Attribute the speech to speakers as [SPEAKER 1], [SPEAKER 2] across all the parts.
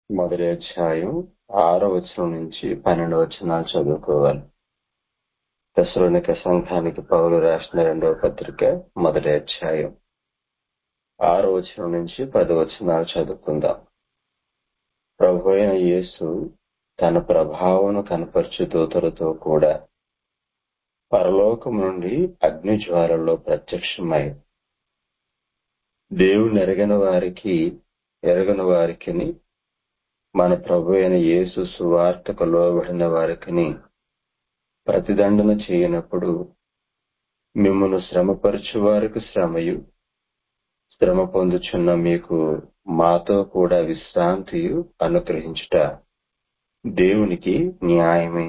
[SPEAKER 1] మొదటి అధ్యాయం ఆరో వచనం నుంచి పన్నెండు వచనాలు చదువుకోవాలి దశలోనిక సంఘానికి పౌలు రాసిన రెండవ పత్రిక మొదటి అధ్యాయం ఆరో వచనం నుంచి పది వచనాలు చదువుకుందాం ప్రభు అయిన యేసు తన ప్రభావం కనపరచు దూతలతో కూడా పరలోకం నుండి అగ్ని జ్వాలల్లో ప్రత్యక్షమై దేవుని ఎరగని వారికి ఎరగని వారికిని మన ప్రభు అయిన యేసు సువార్తకు లోబడిన వారికిని ప్రతిదండన చేయనప్పుడు మిమ్మల్ని శ్రమపరచు వారికి శ్రమయు శ్రమ పొందుచున్న మీకు మాతో కూడా విశ్రాంతియు అనుగ్రహించుట దేవునికి న్యాయమే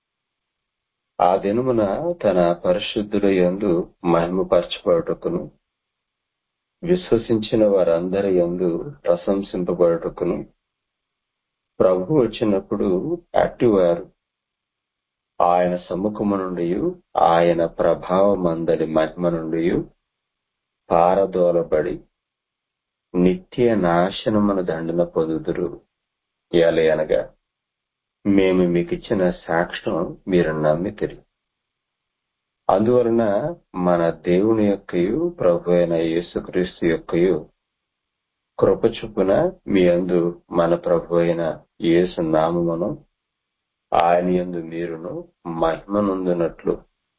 [SPEAKER 1] ఆ దినమున తన పరిశుద్ధుల యందు మహిమపరచబడుటకును విశ్వసించిన వారందరి యందు ప్రశంసింపబడుటకును ప్రభు వచ్చినప్పుడు అట్టివారు ఆయన సముఖము నుండి ఆయన ప్రభావమందలి మహిమ నుండి పారదోలబడి నిత్య నాశనమున దండన పొందుదురు అనగా మేము మీకు ఇచ్చిన సాక్ష్యం మీరు నమ్మితిరి అందువలన మన దేవుని యొక్కయు ప్రభు అయిన యేసుక్రీస్తు యొక్కయు కృప చొప్పున మీ అందు మన ప్రభు అయిన యేసు నామమును ఆయన యందు మీరును మహిమనుందునట్లు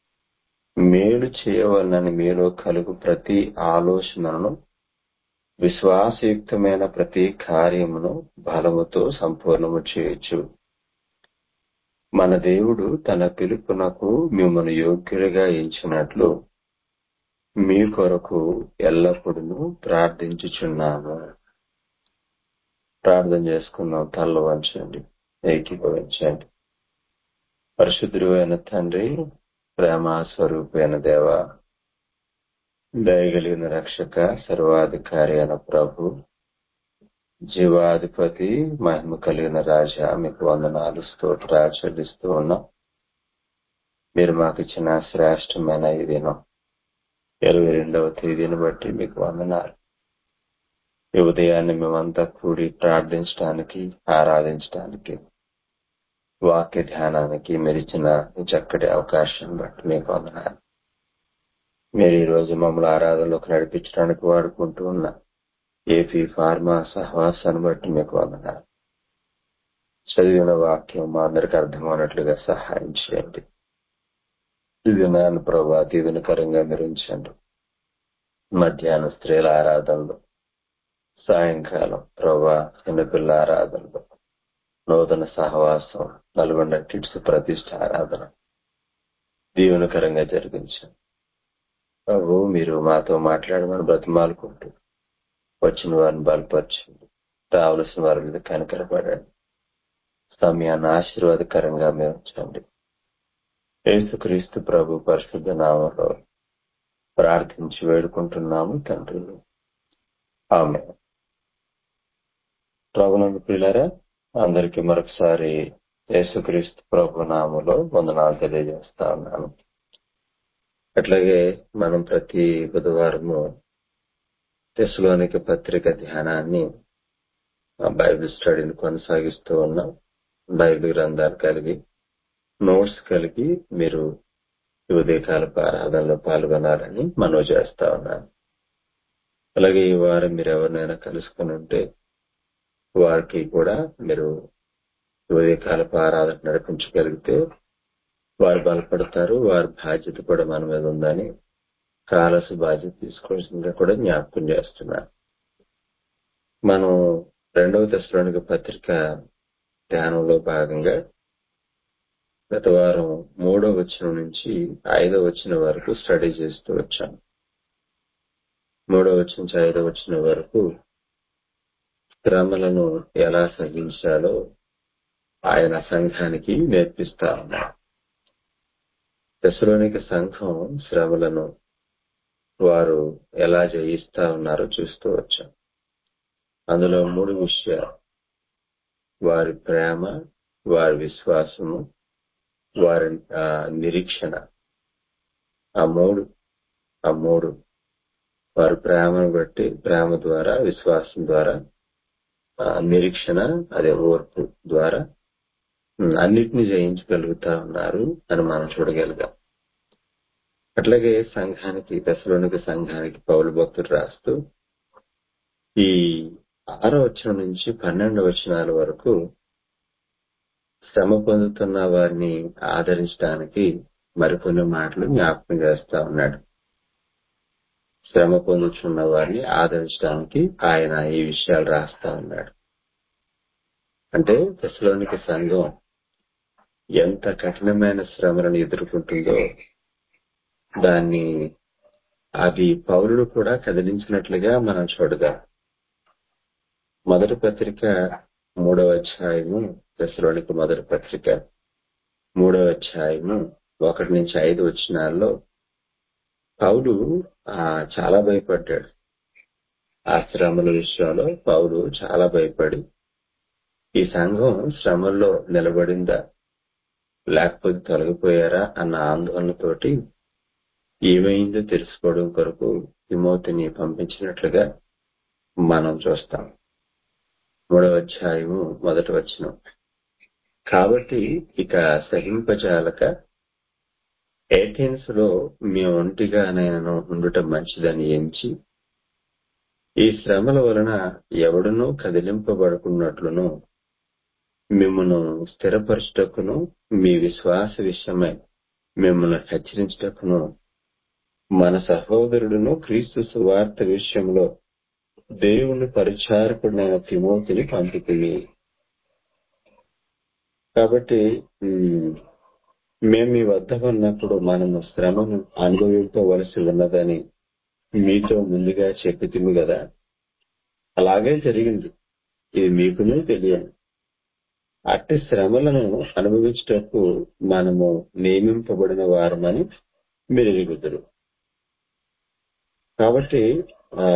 [SPEAKER 1] మేలు చేయవలనని మీలో కలుగు ప్రతి ఆలోచనను విశ్వాసయుక్తమైన ప్రతి కార్యమును బలముతో సంపూర్ణము చేయొచ్చు మన దేవుడు తన పిలుపునకు మిమ్మల్ని యోగ్యులుగా ఎంచినట్లు మీ కొరకు ఎల్లప్పుడూ ప్రార్థించుచున్నాము ప్రార్థన చేసుకుందాం తల్ల వంచండి ఏకీభవించండి పరిశుద్ధుడైన తండ్రి ప్రేమ స్వరూపైన దేవ దయగలిగిన రక్షక సర్వాధికారి అయిన ప్రభు జీవాధిపతి మహిమ కలిగిన రాజా మీకు వందనాలు స్తోత్రాలు చెల్లిస్తూ ఉన్నాం మీరు మాకు ఇచ్చిన శ్రేష్టమైన ఈ దినం ఇరవై రెండవ తేదీని బట్టి మీకు వందనాలు ఈ ఉదయాన్ని మేమంతా కూడి ప్రార్థించడానికి ఆరాధించడానికి వాక్య ధ్యానానికి మీరు ఇచ్చిన చక్కటి అవకాశం బట్టి మీకు వందనాలు మీరు ఈ రోజు మమ్మల్ని ఆరాధనలోకి నడిపించడానికి వాడుకుంటూ ఉన్న ఏపీ ఫార్మా సహవాసాన్ని బట్టి మీకు వందనాలు చదివిన వాక్యం మా అందరికి అర్థమైనట్లుగా సహాయం చేయండి ఇది నాన్న ప్రభా దీవెనకరంగా మీరు ఉంచండి మధ్యాహ్నం స్త్రీల ఆరాధనలు సాయంకాలం ప్రభా చిన్నపిల్ల ఆరాధనలు నూతన సహవాసం నల్గొండ కిడ్స్ ప్రతిష్ట ఆరాధన దీవెనకరంగా జరిగించండి ప్రభు మీరు మాతో మాట్లాడమని బ్రతిమాలుకుంటూ వచ్చిన వారిని బలపరచండి రావలసిన వారి మీద కనకరపడండి సమయాన్ని ఆశీర్వాదకరంగా మీరు ఉంచండి యేసుక్రీస్తు ప్రభు పరిశుద్ధ నామంలో ప్రార్థించి వేడుకుంటున్నాము తండ్రి ఆమె ప్రభునందు పిల్లరా అందరికీ మరొకసారి యేసుక్రీస్తు ప్రభు నామంలో వందనాలు తెలియజేస్తా ఉన్నాను అట్లాగే మనం ప్రతి బుధవారము తెసులోనికి పత్రిక ధ్యానాన్ని బైబిల్ స్టడీని కొనసాగిస్తూ ఉన్నాం బైబిల్ గ్రంథాలు కలిగి నోట్స్ కలిగి మీరు ఉదయకాలపు ఆరాధనలో పాల్గొనాలని మనవి చేస్తా ఉన్నాను అలాగే ఈ వారం మీరు ఎవరినైనా కలుసుకుని ఉంటే వారికి కూడా మీరు ఉదయకాలపు ఆరాధన నడిపించగలిగితే వారు బలపడతారు వారి బాధ్యత కూడా మన మీద ఉందని కాలసు బాధ్యత తీసుకోవాల్సిందిగా కూడా జ్ఞాపకం చేస్తున్నాను మనం రెండవ దశలోనికి పత్రిక ధ్యానంలో భాగంగా గత వారం మూడో వచ్చిన నుంచి ఐదో వచ్చిన వరకు స్టడీ చేస్తూ వచ్చాం మూడో వచ్చిన నుంచి ఐదో వచ్చిన వరకు శ్రమలను ఎలా సహించాలో ఆయన సంఘానికి నేర్పిస్తా ఉన్నారు దశలోనిక సంఘం శ్రమలను వారు ఎలా జయిస్తా ఉన్నారో చూస్తూ వచ్చాం అందులో మూడు విషయాలు వారి ప్రేమ వారి విశ్వాసము వారి నిరీక్షణ ఆ మూడు ఆ మూడు వారి ప్రేమను బట్టి ప్రేమ ద్వారా విశ్వాసం ద్వారా ఆ, నిరీక్షణ అదే ఓర్పు ద్వారా ఉమ్, అన్నిటిని జయించగలుగుతా ఉన్నారు అని మనం చూడగలిగాం అట్లాగే సంఘానికి దశలోనికి సంఘానికి పౌలు భక్తుడు రాస్తూ ఈ ఆరో వచనం నుంచి పన్నెండు వచనాల వరకు శ్రమ పొందుతున్న వారిని ఆదరించడానికి మరికొన్ని మాటలు జ్ఞాపకం చేస్తా ఉన్నాడు శ్రమ పొందుతున్న వారిని ఆదరించడానికి ఆయన ఈ విషయాలు రాస్తా ఉన్నాడు అంటే దశలోనికి సంఘం ఎంత కఠినమైన శ్రమలను ఎదుర్కొంటుందో దాన్ని అది పౌరుడు కూడా కదిలించినట్లుగా మనం చూడదాం మొదటి పత్రిక మూడవ అధ్యాయము దశలోనికి మొదటి పత్రిక మూడవ అధ్యాయము ఒకటి నుంచి ఐదు వచ్చినాల్లో పౌలు ఆ, చాలా భయపడ్డాడు ఆ శ్రమల విషయంలో పౌలు చాలా భయపడి ఈ సంఘం శ్రమల్లో నిలబడిందా లేకపోతే తొలగిపోయారా అన్న ఆందోళనతోటి ఏమైందో తెలుసుకోవడం కొరకు తిమోతిని పంపించినట్లుగా మనం చూస్తాం మూడవ అధ్యాయము మొదటి వచనం కాబట్టి ఇక సహింపజాలక ఏథెన్స్ లో మీ ఒంటిగా నేను ఉండుట మంచిదని ఎంచి ఈ శ్రమల వలన ఎవడునూ కదిలింపబడుకున్నట్లును మిమ్మను స్థిరపరచుటకును మీ విశ్వాస విషయమై మిమ్మల్ని హెచ్చరించుటకును మన సహోదరుడును క్రీస్తు సువార్త విషయంలో దేవుని పరిచారకుడైన తిమోతిని పంపితివి కాబట్టి ఉమ్, మేము మీ వద్ద ఉన్నప్పుడు మనము శ్రమను అనుభవించవలసి ఉన్నదని మీతో ముందుగా చెప్పితిమి కదా అలాగే జరిగింది ఇది మీకునే తెలియదు అట్టి శ్రమలను అనుభవించటకు మనము నియమింపబడిన వారమని మీరు ఎరుగుదురు కాబట్టి ఆ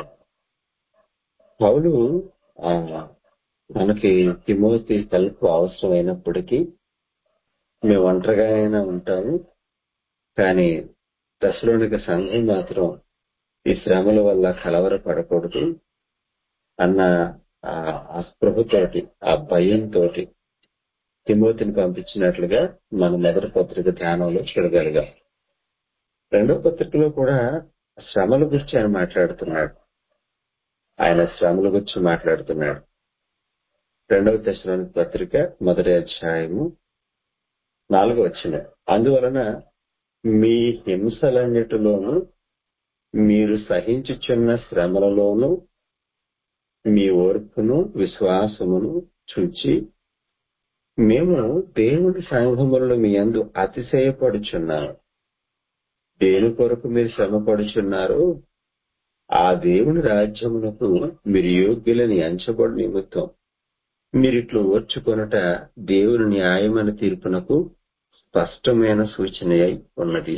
[SPEAKER 1] పౌలు ఆ మనకి తిమోతి కలుపు అవసరమైనప్పటికీ మేము ఒంటరిగా అయినా ఉంటాము కానీ దశలోనిక సంఘం మాత్రం ఈ శ్రమల వల్ల కలవరపడకూడదు అన్న ఆ ఆ స్పృహతోటి ఆ భయంతో తిమోతిని పంపించినట్లుగా మన మొదటి పత్రిక ధ్యానంలో చూడగలిగాం రెండో పత్రికలో కూడా శ్రమల గురించి ఆయన మాట్లాడుతున్నాడు ఆయన శ్రమల గురించి మాట్లాడుతున్నాడు రెండవ దశలోని పత్రిక మొదటి అధ్యాయము నాలుగో వచ్చిన అందువలన మీ హింసలన్నిటిలోనూ మీరు సహించుచున్న శ్రమలలోనూ మీ ఓర్పును విశ్వాసమును చూచి మేము దేవుని సంఘములను మీ అందు అతిశయపడుచున్నాము దేని కొరకు మీరు శ్రమపడుచున్నారు ఆ దేవుని రాజ్యమునకు మీరు యోగ్యులని ఎంచబడి నిమిత్తం మీరిట్లు ఓర్చుకొనుట దేవుని న్యాయమైన తీర్పునకు స్పష్టమైన సూచన అయి ఉన్నది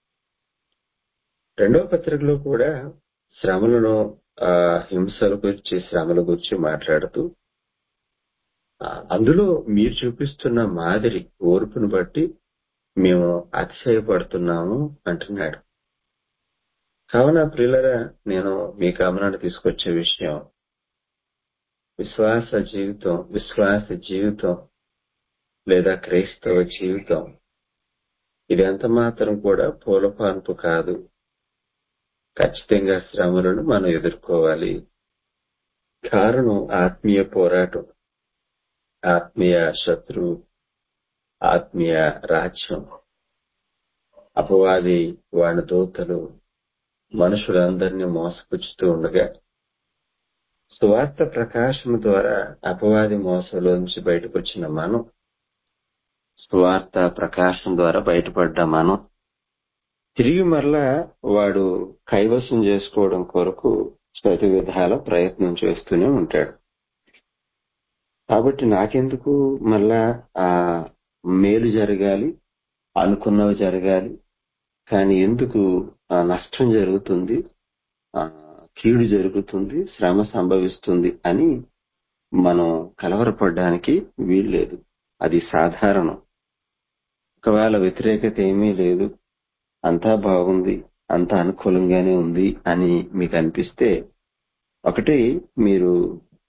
[SPEAKER 1] రెండవ పత్రికలో కూడా శ్రమలను ఆ హింసల గురించి శ్రమల గురించి మాట్లాడుతూ ఆ, అందులో మీరు చూపిస్తున్న మాదిరి ఓర్పును బట్టి మేము అతిశయపడుతున్నాము అంటున్నాడు కావున ప్రియులరా నేను మీ గమనాన్ని తీసుకొచ్చే విషయం విశ్వాస జీవితం విశ్వాస జీవితం లేదా క్రైస్తవ జీవితం ఇది ఎంత మాత్రం కూడా పూలపాన్పు కాదు ఖచ్చితంగా శ్రమలను మనం ఎదుర్కోవాలి కారణం ఆత్మీయ పోరాటం ఆత్మీయ శత్రువు ఆత్మీయ రాజ్యం అపవాది వాడి దూతలు మనుషులందరినీ మోసపుచ్చుతూ ఉండగా సువార్త ప్రకాశం ద్వారా అపవాది మోసంలోంచి బయటకు వచ్చిన మనం సువార్త ప్రకాశం ద్వారా బయటపడ్డ మనం తిరిగి మరలా వాడు కైవసం చేసుకోవడం కొరకు ప్రతి విధాల ప్రయత్నం చేస్తూనే ఉంటాడు కాబట్టి నాకెందుకు మళ్ళా ఆ మేలు జరగాలి అనుకున్నవి జరగాలి కానీ ఎందుకు ఆ నష్టం జరుగుతుంది ఆ కీడు జరుగుతుంది శ్రమ సంభవిస్తుంది అని మనం కలవరపడడానికి వీల్లేదు అది సాధారణం ఒకవేళ వ్యతిరేకత ఏమీ లేదు అంతా బాగుంది అంతా అనుకూలంగానే ఉంది అని మీకు అనిపిస్తే ఒకటి మీరు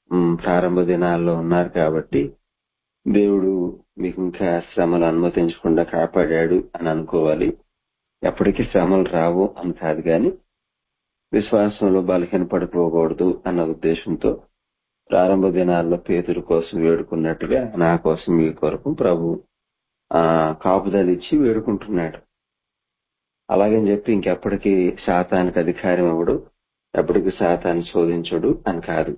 [SPEAKER 1] ఉమ్, ప్రారంభ దినాల్లో ఉన్నారు కాబట్టి దేవుడు మీకు ఇంకా శ్రమలు అనుమతించకుండా కాపాడాడు అని అనుకోవాలి ఎప్పటికీ శ్రమలు రావు అని కాదు గాని విశ్వాసంలో బలహీనపడిపోకూడదు అన్న ఉద్దేశంతో ప్రారంభ దినాల్లో పేతురు కోసం వేడుకున్నట్టుగా నా కోసం మీ కొరకు ప్రభు ఆ కాపుదలిచ్చి వేడుకుంటున్నాడు అలాగని చెప్పి ఇంకెప్పటికీ శాతానికి అధికారం ఇవ్వడు ఎప్పటికీ శాతాన్ని శోధించడు అని కాదు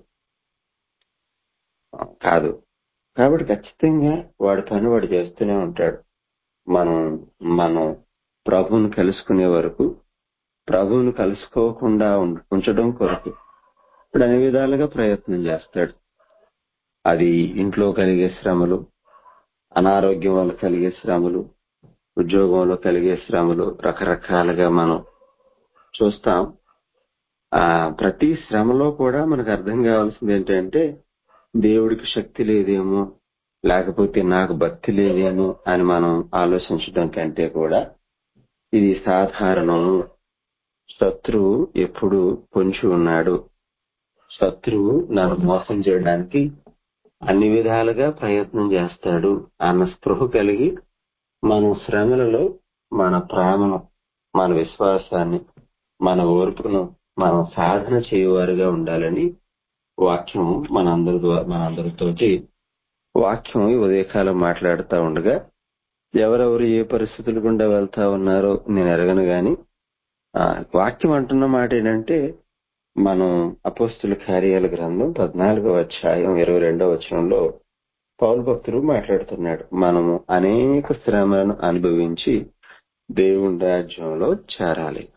[SPEAKER 1] కాదు కాబట్టి ఖచ్చితంగా వాడి పని వాడు చేస్తూనే ఉంటాడు మనం మనం ప్రభువును కలుసుకునే వరకు ప్రభువును కలుసుకోకుండా ఉం- ఉంచడం కొరకు ఇప్పుడు అన్ని విధాలుగా ప్రయత్నం చేస్తాడు అది ఇంట్లో కలిగే శ్రమలు అనారోగ్యం వల్ల కలిగే శ్రమలు ఉద్యోగంలో కలిగే శ్రమలు రకరకాలుగా మనం చూస్తాం ఆ ప్రతి శ్రమలో కూడా మనకు అర్థం కావాల్సింది ఏంటంటే దేవుడికి శక్తి లేదేమో లేకపోతే నాకు భక్తి లేదేమో అని మనం ఆలోచించడం కంటే కూడా ఇది సాధారణం శత్రువు ఎప్పుడు పొంచి ఉన్నాడు శత్రువు నన్ను మోసం చేయడానికి అన్ని విధాలుగా ప్రయత్నం చేస్తాడు అన్న స్పృహ కలిగి మన శ్రమలలో మన ప్రేమను మన విశ్వాసాన్ని మన ఓర్పును మనం సాధన చేయవారుగా ఉండాలని వాక్యం మనందరి ద్వా- మనందరితోటి వాక్యం ఈ ఉదయకాలం మాట్లాడుతూ ఉండగా ఎవరెవరు ఏ పరిస్థితులు గుండా వెళ్తా ఉన్నారో నేను ఎరగను గాని ఆ, వాక్యం అంటున్న మాట ఏంటంటే మనం అపోస్తుల కార్యాల గ్రంథం పద్నాలుగవ అధ్యాయం ఇరవై రెండవ వచనంలో పౌలు భక్తుడు మాట్లాడుతున్నాడు మనము అనేక శ్రమలను అనుభవించి దేవుని రాజ్యంలో చేరాలి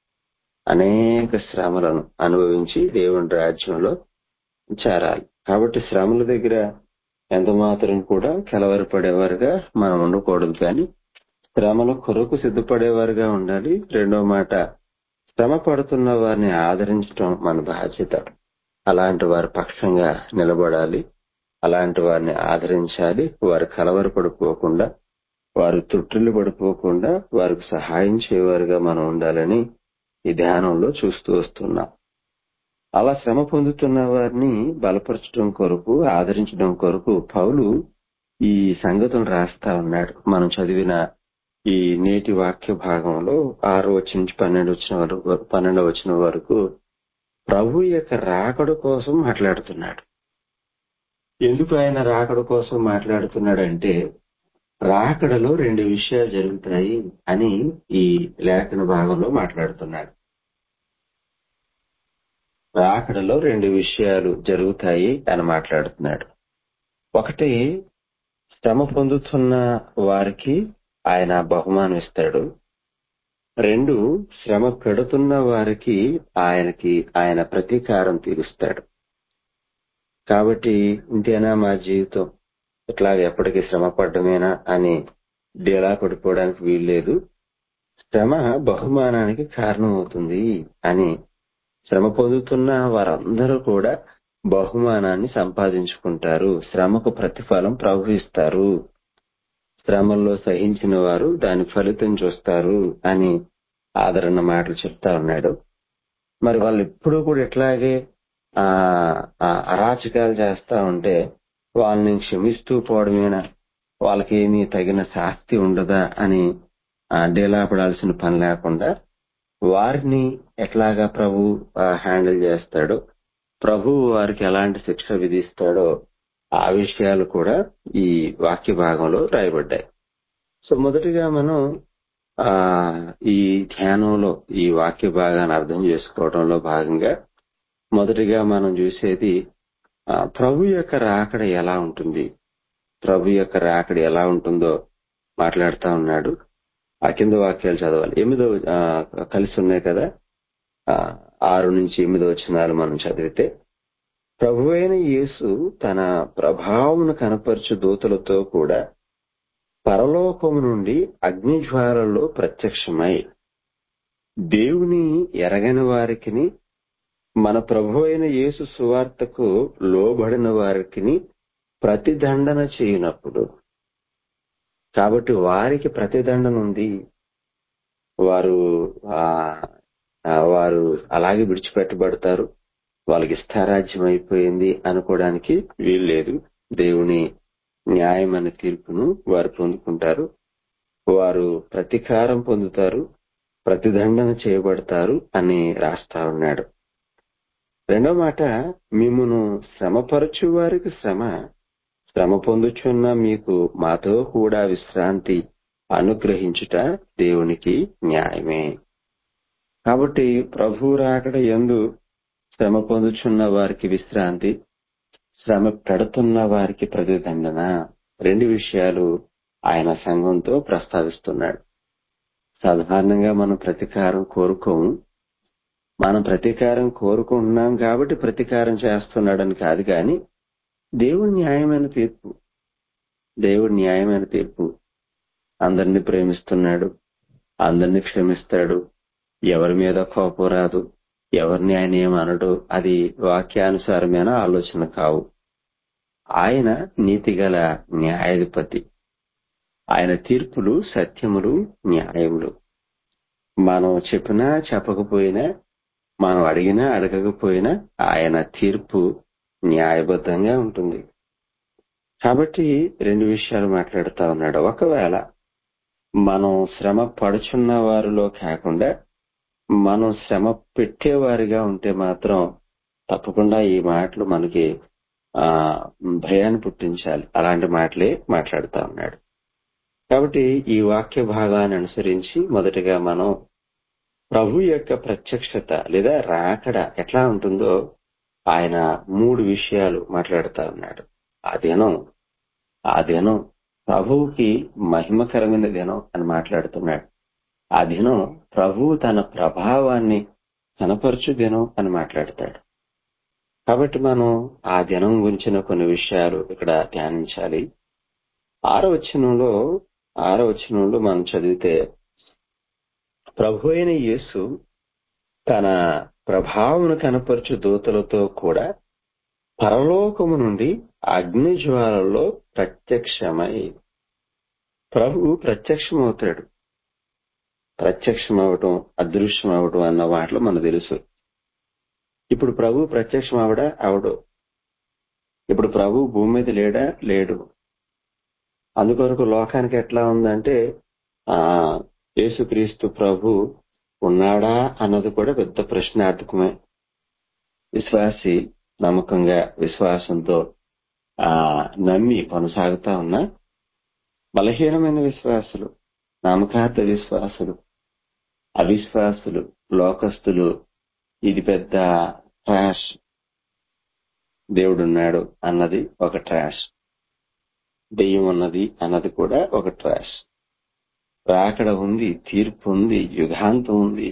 [SPEAKER 1] అనేక శ్రమలను అనుభవించి దేవుని రాజ్యంలో చేరాలి కాబట్టి శ్రమల దగ్గర ఎంత మాత్రం కూడా కలవరపడేవారుగా మనం ఉండకూడదు కానీ శ్రమల కొరకు సిద్ధపడేవారుగా ఉండాలి రెండో మాట శ్రమ పడుతున్న వారిని ఆదరించడం మన బాధ్యత అలాంటి వారి పక్షంగా నిలబడాలి అలాంటి వారిని ఆదరించాలి వారు కలవరపడిపోకుండా వారు తుట్టులు పడిపోకుండా వారికి సహాయం చేయవారుగా మనం ఉండాలని ఈ ధ్యానంలో చూస్తూ వస్తున్నాం అలా శ్రమ పొందుతున్న వారిని బలపరచడం కొరకు ఆదరించడం కొరకు పౌలు ఈ సంగతులు రాస్తా ఉన్నాడు మనం చదివిన ఈ నేటి వాక్య భాగంలో ఆరు వచ్చి నుంచి పన్నెండు వచ్చిన వరకు పన్నెండు వచ్చిన వరకు ప్రభు యొక్క రాకడ కోసం మాట్లాడుతున్నాడు ఎందుకు ఆయన రాకడ కోసం మాట్లాడుతున్నాడంటే రాకడలో రెండు విషయాలు జరుగుతాయి అని ఈ లేఖన భాగంలో మాట్లాడుతున్నాడు రాకడలో రెండు విషయాలు జరుగుతాయి అని మాట్లాడుతున్నాడు ఒకటి శ్రమ పొందుతున్న వారికి ఆయన బహుమానం ఇస్తాడు రెండు శ్రమ పెడుతున్న వారికి ఆయనకి ఆయన ప్రతీకారం తీరుస్తాడు కాబట్టి ఇంతేనా మా జీవితం ఇట్లాగ ఎప్పటికీ శ్రమ పడ్డమేనా అని డేలా పడిపోవడానికి వీల్లేదు శ్రమ బహుమానానికి కారణం అవుతుంది అని శ్రమ పొందుతున్న వారందరూ కూడా బహుమానాన్ని సంపాదించుకుంటారు శ్రమకు ప్రతిఫలం ప్రవహిస్తారు శ్రమల్లో సహించిన వారు దాని ఫలితం చూస్తారు అని ఆదరణ మాటలు చెప్తా ఉన్నాడు మరి వాళ్ళు ఎప్పుడూ కూడా ఇట్లాగే ఆ ఆ అరాచకాలు చేస్తా ఉంటే వాళ్ళని క్షమిస్తూ పోవడమేనా వాళ్ళకి ఏమీ తగిన శాస్తి ఉండదా అని ఆ, డేలా పడాల్సిన పని లేకుండా వారిని ఎట్లాగా ప్రభు ఆ, హ్యాండిల్ చేస్తాడో ప్రభు వారికి ఎలాంటి శిక్ష విధిస్తాడో ఆ విషయాలు కూడా ఈ వాక్య భాగంలో రాయబడ్డాయి సో మొదటిగా మనం ఆ ఈ ధ్యానంలో ఈ వాక్య భాగాన్ని అర్థం చేసుకోవడంలో భాగంగా మొదటిగా మనం చూసేది ఆ, ప్రభు యొక్క రాకడ ఎలా ఉంటుంది ప్రభు యొక్క రాకడ ఎలా ఉంటుందో మాట్లాడుతా ఉన్నాడు ఆ కింద వాక్యాలు చదవాలి ఎనిమిదో ఆ, కలిసి ఉన్నాయి కదా ఆ, ఆరు నుంచి ఎనిమిదో వచనాలు మనం చదివితే ప్రభువైన యేసు తన ప్రభావమును కనపరచు దూతలతో కూడా పరలోకము నుండి అగ్నిజ్వాలలో ప్రత్యక్షమై దేవుని ఎరగని వారికిని మన ప్రభు అయిన యేసు సువార్తకు లోబడిన వారికి ప్రతిదండన చేయనప్పుడు కాబట్టి వారికి ప్రతిదండన ఉంది వారు ఆ ఆ, వారు అలాగే విడిచిపెట్టబడతారు వాళ్ళకి ఇష్టారాజ్యం అయిపోయింది అనుకోవడానికి వీల్లేదు దేవుని న్యాయం అనే తీర్పును వారు పొందుకుంటారు వారు ప్రతీకారం పొందుతారు ప్రతిదండన చేయబడతారు అని రాస్తా ఉన్నాడు రెండో మాట మిమ్మును శ్రమపరచు వారికి శ్రమ శ్రమ పొందుచున్న మీకు మాతో కూడా విశ్రాంతి అనుగ్రహించుట దేవునికి న్యాయమే కాబట్టి ప్రభు రాకడ ఎందు శ్రమ పొందుచున్న వారికి విశ్రాంతి శ్రమ పెడుతున్న వారికి ప్రతిదండన రెండు విషయాలు ఆయన సంఘంతో ప్రస్తావిస్తున్నాడు సాధారణంగా మనం ప్రతీకారం కోరుకోము మనం ప్రతీకారం కోరుకుంటున్నాం కాబట్టి ప్రతీకారం చేస్తున్నాడని కాదు కానీ దేవుడి న్యాయమైన తీర్పు దేవుడి న్యాయమైన తీర్పు అందరినీ ప్రేమిస్తున్నాడు అందరినీ క్షమిస్తాడు ఎవరి మీద కోపం రాదు ఎవరిని ఆయన ఏమనడు అది వాక్యానుసారమైన ఆలోచన కావు ఆయన నీతిగల న్యాయాధిపతి ఆయన తీర్పులు సత్యములు న్యాయములు మనం చెప్పినా చెప్పకపోయినా మనం అడిగినా అడగకపోయినా ఆయన తీర్పు న్యాయబద్ధంగా ఉంటుంది కాబట్టి రెండు విషయాలు మాట్లాడుతా ఉన్నాడు ఒకవేళ మనం శ్రమ పడుచున్న వారిలో కాకుండా మనం శ్రమ పెట్టేవారిగా ఉంటే మాత్రం తప్పకుండా ఈ మాటలు మనకి ఆ భయాన్ని పుట్టించాలి అలాంటి మాటలే మాట్లాడుతా ఉన్నాడు కాబట్టి ఈ వాక్య భాగాన్ని అనుసరించి మొదటగా మనం ప్రభు యొక్క ప్రత్యక్షత లేదా రాకడ ఎట్లా ఉంటుందో ఆయన మూడు విషయాలు మాట్లాడుతా ఉన్నాడు ఆ దినం ఆ దినం ప్రభువుకి మహిమకరమైన దినం అని మాట్లాడుతున్నాడు ఆ దినం ప్రభువు తన ప్రభావాన్ని కనపరచు దినం అని మాట్లాడతాడు కాబట్టి మనం ఆ దినం గురించిన కొన్ని విషయాలు ఇక్కడ ధ్యానించాలి ఆరో వచనంలో ఆరో వచనంలో మనం చదివితే ప్రభు అయిన యేసు తన ప్రభావమును కనపరచు దూతలతో కూడా పరలోకము నుండి అగ్ని జ్వాలల్లో ప్రత్యక్షమై ప్రభు ప్రత్యక్షమవుతాడు ప్రత్యక్షమవటం అదృశ్యమవటం అన్న మాటలు మనకు తెలుసు ఇప్పుడు ప్రభు ప్రత్యక్షం అవడా అవడు ఇప్పుడు ప్రభు భూమి మీద లేడా లేడు అందుకొరకు లోకానికి ఎట్లా ఉందంటే ఆ యేసుక్రీస్తు ప్రభు ఉన్నాడా అన్నది కూడా పెద్ద ప్రశ్నార్థకమే విశ్వాసి నమ్మకంగా విశ్వాసంతో ఆ నమ్మి కొనసాగుతా ఉన్నా బలహీనమైన విశ్వాసులు నమ్మకార్థ విశ్వాసులు అవిశ్వాసులు లోకస్తులు ఇది పెద్ద ట్రాష్ దేవుడున్నాడు అన్నది ఒక ట్రాష్ దెయ్యం ఉన్నది అన్నది కూడా ఒక ట్రాష్ రాకడ ఉంది తీర్పు ఉంది యుగాంతం ఉంది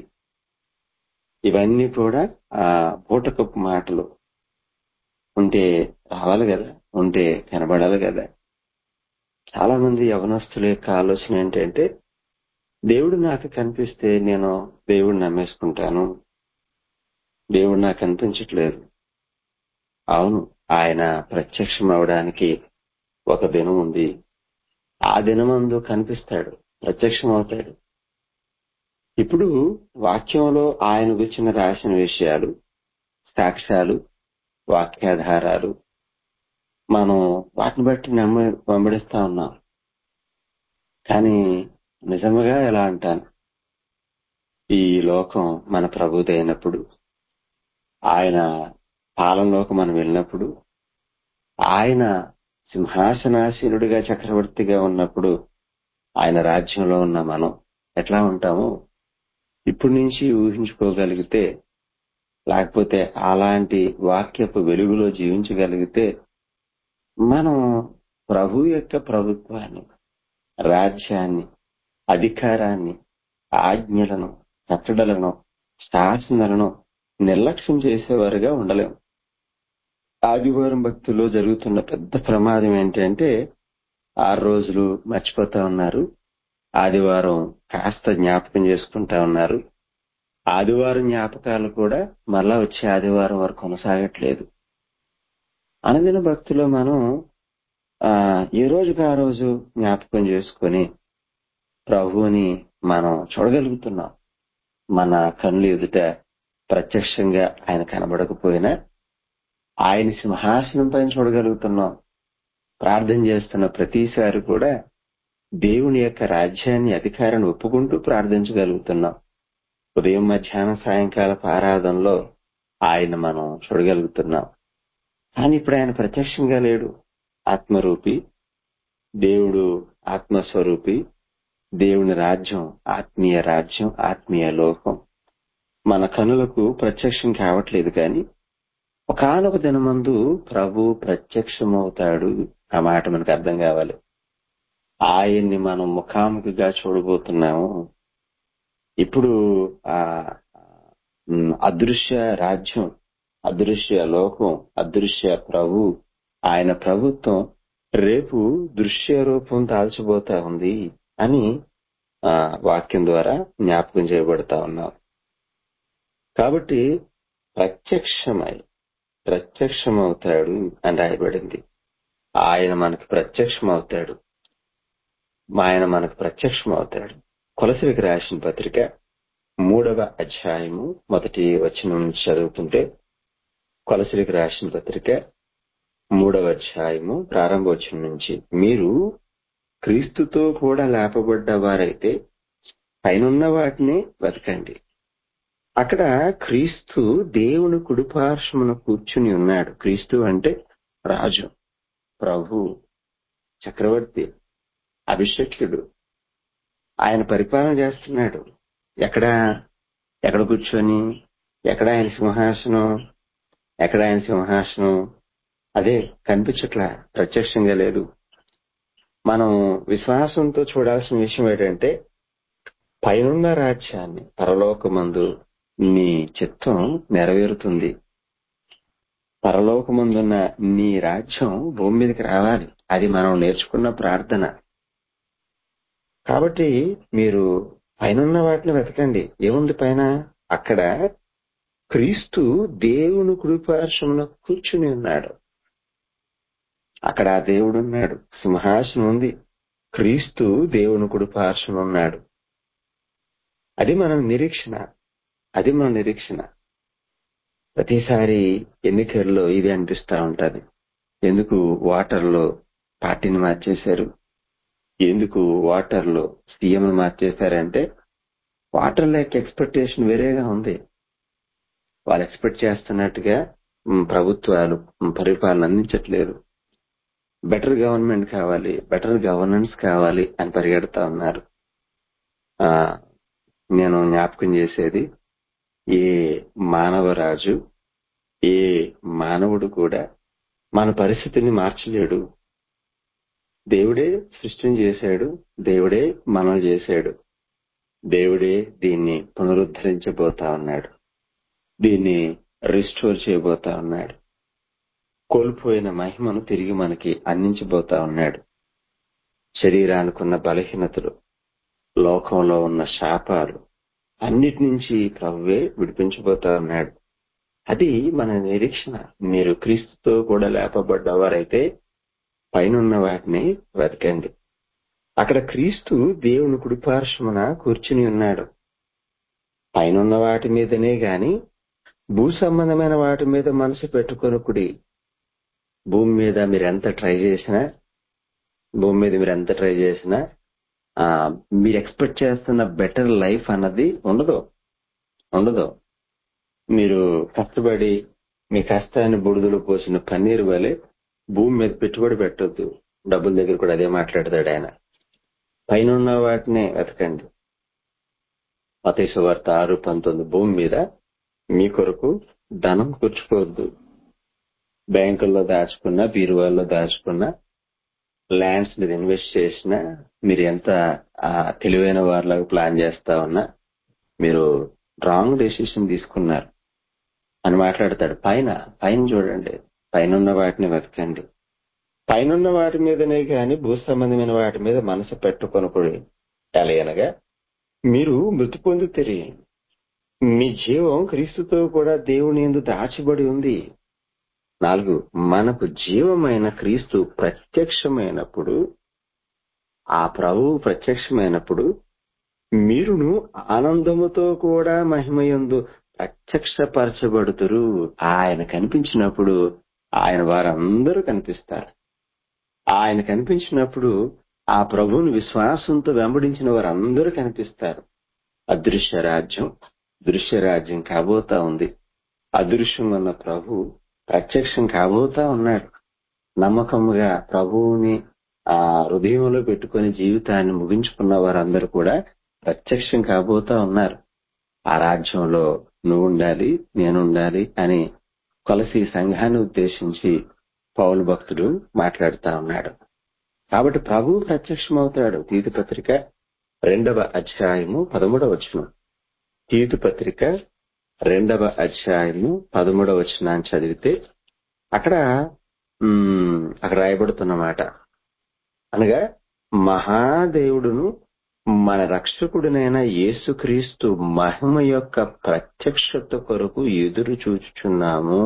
[SPEAKER 1] ఇవన్నీ కూడా ఆ బూటకపు మాటలు ఉంటే రావాలి కదా ఉంటే కనబడాలి కదా చాలా మంది యవనస్తుల యొక్క ఆలోచన ఏంటంటే దేవుడు నాకు కనిపిస్తే నేను దేవుడు నమ్మేసుకుంటాను దేవుడు నాకు కనిపించట్లేదు అవును ఆయన ప్రత్యక్షం అవడానికి ఒక దినం ఉంది ఆ దినమందు కనిపిస్తాడు ప్రత్యక్షం అవుతాడు ఇప్పుడు వాక్యంలో ఆయన గురించిన రాసిన విషయాలు సాక్ష్యాలు వాక్యాధారాలు మనం వాటిని బట్టి నమ్మ వెంబడిస్తా ఉన్నాం కానీ నిజముగా ఎలా అంటాను ఈ లోకం మన ప్రభుదైనప్పుడు ఆయన పాలనలోకి మనం వెళ్ళినప్పుడు ఆయన సింహాసనాసీనుడిగా చక్రవర్తిగా ఉన్నప్పుడు ఆయన రాజ్యంలో ఉన్న మనం ఎట్లా ఉంటామో ఇప్పటి నుంచి ఊహించుకోగలిగితే లేకపోతే అలాంటి వాక్యపు వెలుగులో జీవించగలిగితే మనం ప్రభు యొక్క ప్రభుత్వాన్ని రాజ్యాన్ని అధికారాన్ని ఆజ్ఞలను కట్టడలను శాసనలను నిర్లక్ష్యం చేసేవారుగా ఉండలేం ఆదివారం భక్తుల్లో జరుగుతున్న పెద్ద ప్రమాదం ఏంటంటే ఆరు రోజులు మర్చిపోతా ఉన్నారు ఆదివారం కాస్త జ్ఞాపకం చేసుకుంటా ఉన్నారు ఆదివారం జ్ఞాపకాలు కూడా మళ్ళా వచ్చే ఆదివారం వరకు కొనసాగట్లేదు అనుదిన భక్తిలో మనం ఆ ఈ రోజుకి ఆ రోజు జ్ఞాపకం చేసుకొని ప్రభువుని మనం చూడగలుగుతున్నాం మన కళ్ళు ఎదుట ప్రత్యక్షంగా ఆయన కనబడకపోయినా ఆయన సింహాసనం పైన చూడగలుగుతున్నాం ప్రార్థన చేస్తున్న ప్రతిసారి కూడా దేవుని యొక్క రాజ్యాన్ని అధికారాన్ని ఒప్పుకుంటూ ప్రార్థించగలుగుతున్నాం ఉదయం మధ్యాహ్నం సాయంకాల ఆరాధనలో ఆయన మనం చూడగలుగుతున్నాం కానీ ఇప్పుడు ఆయన ప్రత్యక్షంగా లేడు ఆత్మరూపి దేవుడు ఆత్మస్వరూపి దేవుని రాజ్యం ఆత్మీయ రాజ్యం ఆత్మీయ లోకం మన కనులకు ప్రత్యక్షం కావట్లేదు కానీ ఒకనొక దినమందు ప్రభు ప్రత్యక్షమవుతాడు ఆ మాట మనకు అర్థం కావాలి ఆయన్ని మనం ముఖాముఖిగా చూడబోతున్నాము ఇప్పుడు ఆ ఉమ్, అదృశ్య రాజ్యం అదృశ్య లోకం అదృశ్య ప్రభు ఆయన ప్రభుత్వం రేపు దృశ్య రూపం దాల్చబోతా ఉంది అని ఆ, వాక్యం ద్వారా జ్ఞాపకం చేయబడతా ఉన్నాం కాబట్టి ప్రత్యక్షమై ప్రత్యక్షమవుతాడు అని రాయబడింది ఆయన మనకు ప్రత్యక్షమవుతాడు ఆయన మనకు ప్రత్యక్షమవుతాడు కొలసరికి రాసిన పత్రిక మూడవ అధ్యాయము మొదటి వచనం నుంచి చదువుకుంటే కొలసరికి రాసిన పత్రిక మూడవ అధ్యాయము ప్రారంభ వచనం నుంచి మీరు క్రీస్తుతో కూడా లేపబడ్డ వారైతే పైనున్న వాటిని వెతకండి అక్కడ క్రీస్తు దేవుని కుడిపార్శ్వమున కూర్చుని ఉన్నాడు క్రీస్తు అంటే రాజు ప్రభు చక్రవర్తి అభిషక్తుడు ఆయన పరిపాలన చేస్తున్నాడు ఎక్కడ ఎక్కడ కూర్చొని ఎక్కడ ఆయన సింహాసనం ఎక్కడ ఆయన సింహాసనం అదే కనిపించట్లా ప్రత్యక్షంగా లేదు మనం విశ్వాసంతో చూడాల్సిన విషయం ఏంటంటే పైనున్న రాజ్యాన్ని పరలోకమందు నీ చిత్తం నెరవేరుతుంది పరలోకమందున్న నీ రాజ్యం భూమి మీదకి రావాలి అది మనం నేర్చుకున్న ప్రార్థన కాబట్టి మీరు పైనున్న వాటిని వెతకండి ఏముంది పైన అక్కడ క్రీస్తు దేవుని కృపార్శమున కూర్చుని ఉన్నాడు అక్కడ ఆ దేవుడు ఉన్నాడు సింహాసనం ఉంది క్రీస్తు దేవుని కుడిపార్శ్వన ఉన్నాడు అది మన నిరీక్షణ అది మన నిరీక్షణ ప్రతిసారి ఎన్నికల్లో ఇది అనిపిస్తా ఉంటది ఎందుకు వాటర్లో పార్టీని మార్చేశారు ఎందుకు వాటర్లో సీఎం మార్చేశారంటే వాటర్ లేక ఎక్స్పెక్టేషన్ వేరేగా ఉంది వాళ్ళు ఎక్స్పెక్ట్ చేస్తున్నట్టుగా మ్, ప్రభుత్వాలు మ్, పరిపాలన అందించట్లేదు బెటర్ గవర్నమెంట్ కావాలి బెటర్ గవర్నెన్స్ కావాలి అని పరిగెడతా ఉన్నారు ఆ నేను జ్ఞాపకం చేసేది ఏ మానవరాజు ఏ మానవుడు కూడా మన పరిస్థితిని మార్చలేడు దేవుడే సృష్టిని చేశాడు దేవుడే మనం చేశాడు దేవుడే దీన్ని పునరుద్ధరించబోతా ఉన్నాడు దీన్ని రిస్టోర్ చేయబోతా ఉన్నాడు కోల్పోయిన మహిమను తిరిగి మనకి అందించబోతా ఉన్నాడు శరీరానికున్న బలహీనతలు లోకంలో ఉన్న శాపాలు అన్నిటి నుంచి ప్రభువే విడిపించబోతా ఉన్నాడు అది మన నిరీక్షణ మీరు క్రీస్తుతో కూడా లేపబడ్డవారైతే పైనున్న వాటిని వెతకండి అక్కడ క్రీస్తు దేవుని కుడిపార్శ్వమున కూర్చుని ఉన్నాడు పైనున్న వాటి మీదనే గాని భూ సంబంధమైన వాటి మీద మనసు పెట్టుకొనుకుడి భూమి మీద మీరు ఎంత ట్రై చేసినా భూమి మీద మీరు ఎంత ట్రై చేసినా ఆ, మీరు ఎక్స్పెక్ట్ చేస్తున్న బెటర్ లైఫ్ అన్నది ఉండదు ఉండదు మీరు కష్టపడి మీ కష్టాన్ని బుడిదలు పోసిన పన్నీరు వలె భూమి మీద పెట్టుబడి పెట్టొద్దు డబ్బుల దగ్గర కూడా అదే మాట్లాడతాడు ఆయన పైన ఉన్న వాటినే వెతకండి మతేశ్వ వార్త ఆరు పంతొమ్మిది భూమి మీద మీ కొరకు ధనం కూర్చుకోవద్దు బ్యాంకుల్లో దాచుకున్నా బీరువాల్లో దాచుకున్నా ల్యాండ్స్ మీద ఇన్వెస్ట్ చేసినా మీరు ఎంత ఆ, తెలివైన వారిలాగా ప్లాన్ చేస్తా ఉన్నా మీరు రాంగ్ డెసిషన్ తీసుకున్నారు అని మాట్లాడతాడు పైన పైన చూడండి పైన ఉన్న వాటిని వెతకండి పైనున్న వాటి మీదనే గాని భూ సంబంధమైన వాటి మీద మనసు పెట్టుకొనకూడదు ఎలయనగా మీరు మృతి పొందుతారు మీ జీవం క్రీస్తుతో కూడా దేవుని యందు దాచబడి ఉంది నాలుగు మనకు జీవమైన క్రీస్తు ప్రత్యక్షమైనప్పుడు ఆ ప్రభువు ప్రత్యక్షమైనప్పుడు మీరును ఆనందముతో కూడా మహిమయందు ప్రత్యక్షపరచబడుతురు ఆయన కనిపించినప్పుడు ఆయన వారందరూ కనిపిస్తారు ఆయన కనిపించినప్పుడు ఆ ప్రభువుని విశ్వాసంతో వెంబడించిన వారందరూ కనిపిస్తారు అదృశ్య రాజ్యం దృశ్య రాజ్యం కాబోతా ఉంది అదృశ్యంగా ఉన్న ప్రభు ప్రత్యక్షం కాబోతా ఉన్నాడు నమ్మకముగా ప్రభువుని ఆ హృదయంలో పెట్టుకుని జీవితాన్ని ముగించుకున్న వారందరూ కూడా ప్రత్యక్షం కాబోతా ఉన్నారు ఆ రాజ్యంలో నువ్వు ఉండాలి నేను ఉండాలి అని కొలసి సంఘాన్ని ఉద్దేశించి పౌలు భక్తుడు మాట్లాడుతా ఉన్నాడు కాబట్టి ప్రభు ప్రత్యక్షమవుతాడు తీతు పత్రిక రెండవ అధ్యాయము పదమూడవ వచనం తీతు పత్రిక రెండవ అధ్యాయము పదమూడవ వచనాన్ని చదివితే అక్కడ ఉమ్, అక్కడ రాయబడుతున్న మాట అనగా మహాదేవుడును మన రక్షకుడినైన యేసుక్రీస్తు మహిమ యొక్క ప్రత్యక్షత కొరకు ఎదురు చూచుచున్నాము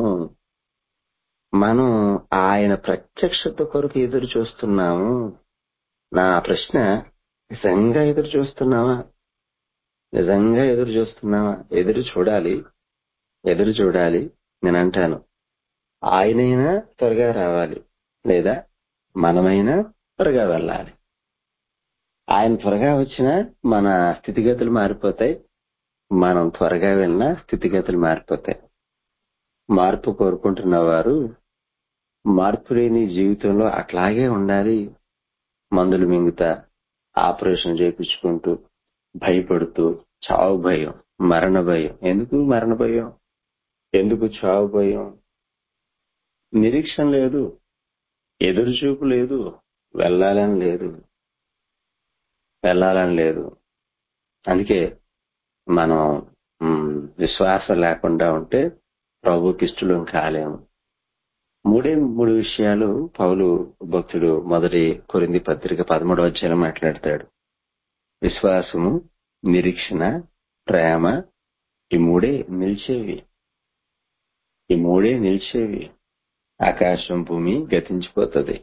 [SPEAKER 1] మనం ఆయన ప్రత్యక్షత కొరకు ఎదురు చూస్తున్నాము నా ప్రశ్న నిజంగా ఎదురు చూస్తున్నావా నిజంగా ఎదురు చూస్తున్నావా ఎదురు చూడాలి ఎదురు చూడాలి నేను అంటాను ఆయనైనా త్వరగా రావాలి లేదా మనమైనా త్వరగా వెళ్ళాలి ఆయన త్వరగా వచ్చినా మన స్థితిగతులు మారిపోతాయి మనం త్వరగా వెళ్ళినా స్థితిగతులు మారిపోతాయి మార్పు కోరుకుంటున్న వారు మార్పు లేని జీవితంలో అట్లాగే ఉండాలి మందులు మింగుతా ఆపరేషన్ చేయించుకుంటూ భయపడుతూ చావు భయం మరణ భయం ఎందుకు మరణ భయం ఎందుకు చావు భయం నిరీక్షణ లేదు ఎదురుచూపు లేదు వెళ్ళాలని లేదు వెళ్ళాలని లేదు అందుకే మనం మ్, విశ్వాసం లేకుండా ఉంటే ప్రభుకి ఇష్టలం కాలేము మూడే మూడు విషయాలు పౌలు భక్తుడు మొదటి కొరింది పత్రిక పదమూడవ అధ్యాయం మాట్లాడతాడు విశ్వాసము నిరీక్షణ ప్రేమ ఈ మూడే నిలిచేవి ఈ మూడే నిలిచేవి ఆకాశం భూమి గతించిపోతుంది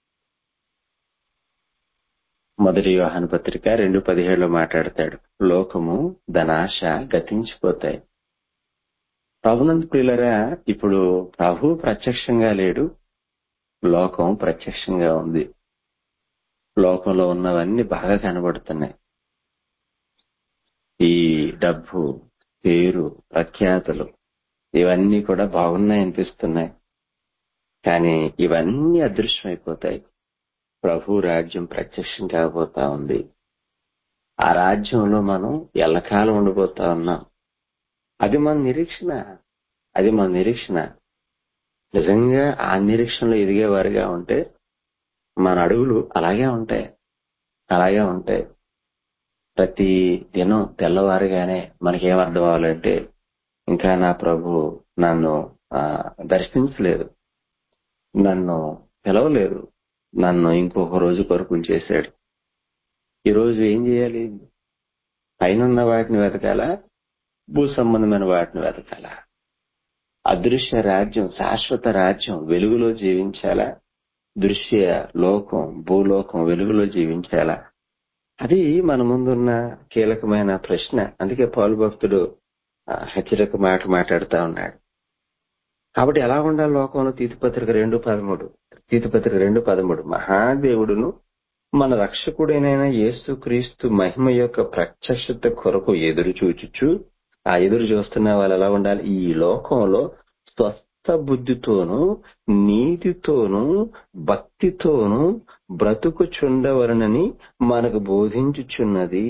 [SPEAKER 1] మొదటి యోహాను పత్రిక రెండు పదిహేడులో మాట్లాడతాడు లోకము ధనాశ గతించిపోతాయి ప్రభునందు ప్రియులరా ఇప్పుడు ప్రభు ప్రత్యక్షంగా లేడు లోకం ప్రత్యక్షంగా ఉంది లోకంలో ఉన్నవన్నీ బాగా కనబడుతున్నాయి ఈ డబ్బు పేరు ప్రఖ్యాతులు ఇవన్నీ కూడా బాగున్నాయి అనిపిస్తున్నాయి కానీ ఇవన్నీ అదృశ్యమైపోతాయి ప్రభు రాజ్యం ప్రత్యక్షం కాబోతా ఉంది ఆ రాజ్యంలో మనం ఎల్లకాలం ఉండిపోతా ఉన్నాం అది మన నిరీక్షణ అది మన నిరీక్షణ నిజంగా ఆ నిరీక్షణలో ఎదిగేవారుగా ఉంటే మన అడుగులు అలాగే ఉంటాయి అలాగే ఉంటాయి ప్రతి దినం తెల్లవారుగానే మనకేమర్థం అవ్వాలంటే ఇంకా నా ప్రభు నన్ను ఆ, దర్శించలేదు నన్ను పిలవలేదు నన్ను ఇంకొక రోజు కొరకు ఉంచేశాడు ఈ రోజు ఏం చేయాలి పైన వాటిని వెతకాలా భూ సంబంధమైన వాటిని వెతకాలా అదృశ్య రాజ్యం శాశ్వత రాజ్యం వెలుగులో జీవించాలా దృశ్య లోకం భూలోకం వెలుగులో జీవించాలా అది మన ముందున్న కీలకమైన ప్రశ్న అందుకే పౌలు భక్తుడు ఆ, హెచ్చరిక మాట మాట్లాడుతా ఉన్నాడు కాబట్టి ఎలా ఉండాలి లోకంలో తీతిపత్రిక రెండు పదమూడు తీతిపత్రిక రెండు పదమూడు మహాదేవుడును మన రక్షకుడైన యేసుక్రీస్తు మహిమ యొక్క ప్రత్యక్షత కొరకు ఎదురు చూచుచు ఆ ఎదురు చూస్తున్న వాళ్ళు ఎలా ఉండాలి ఈ లోకంలో స్వస్థ బుద్ధితోనూ నీతితోనూ భక్తితోనూ బ్రతుకుచుండవలనని మనకు బోధించుచున్నది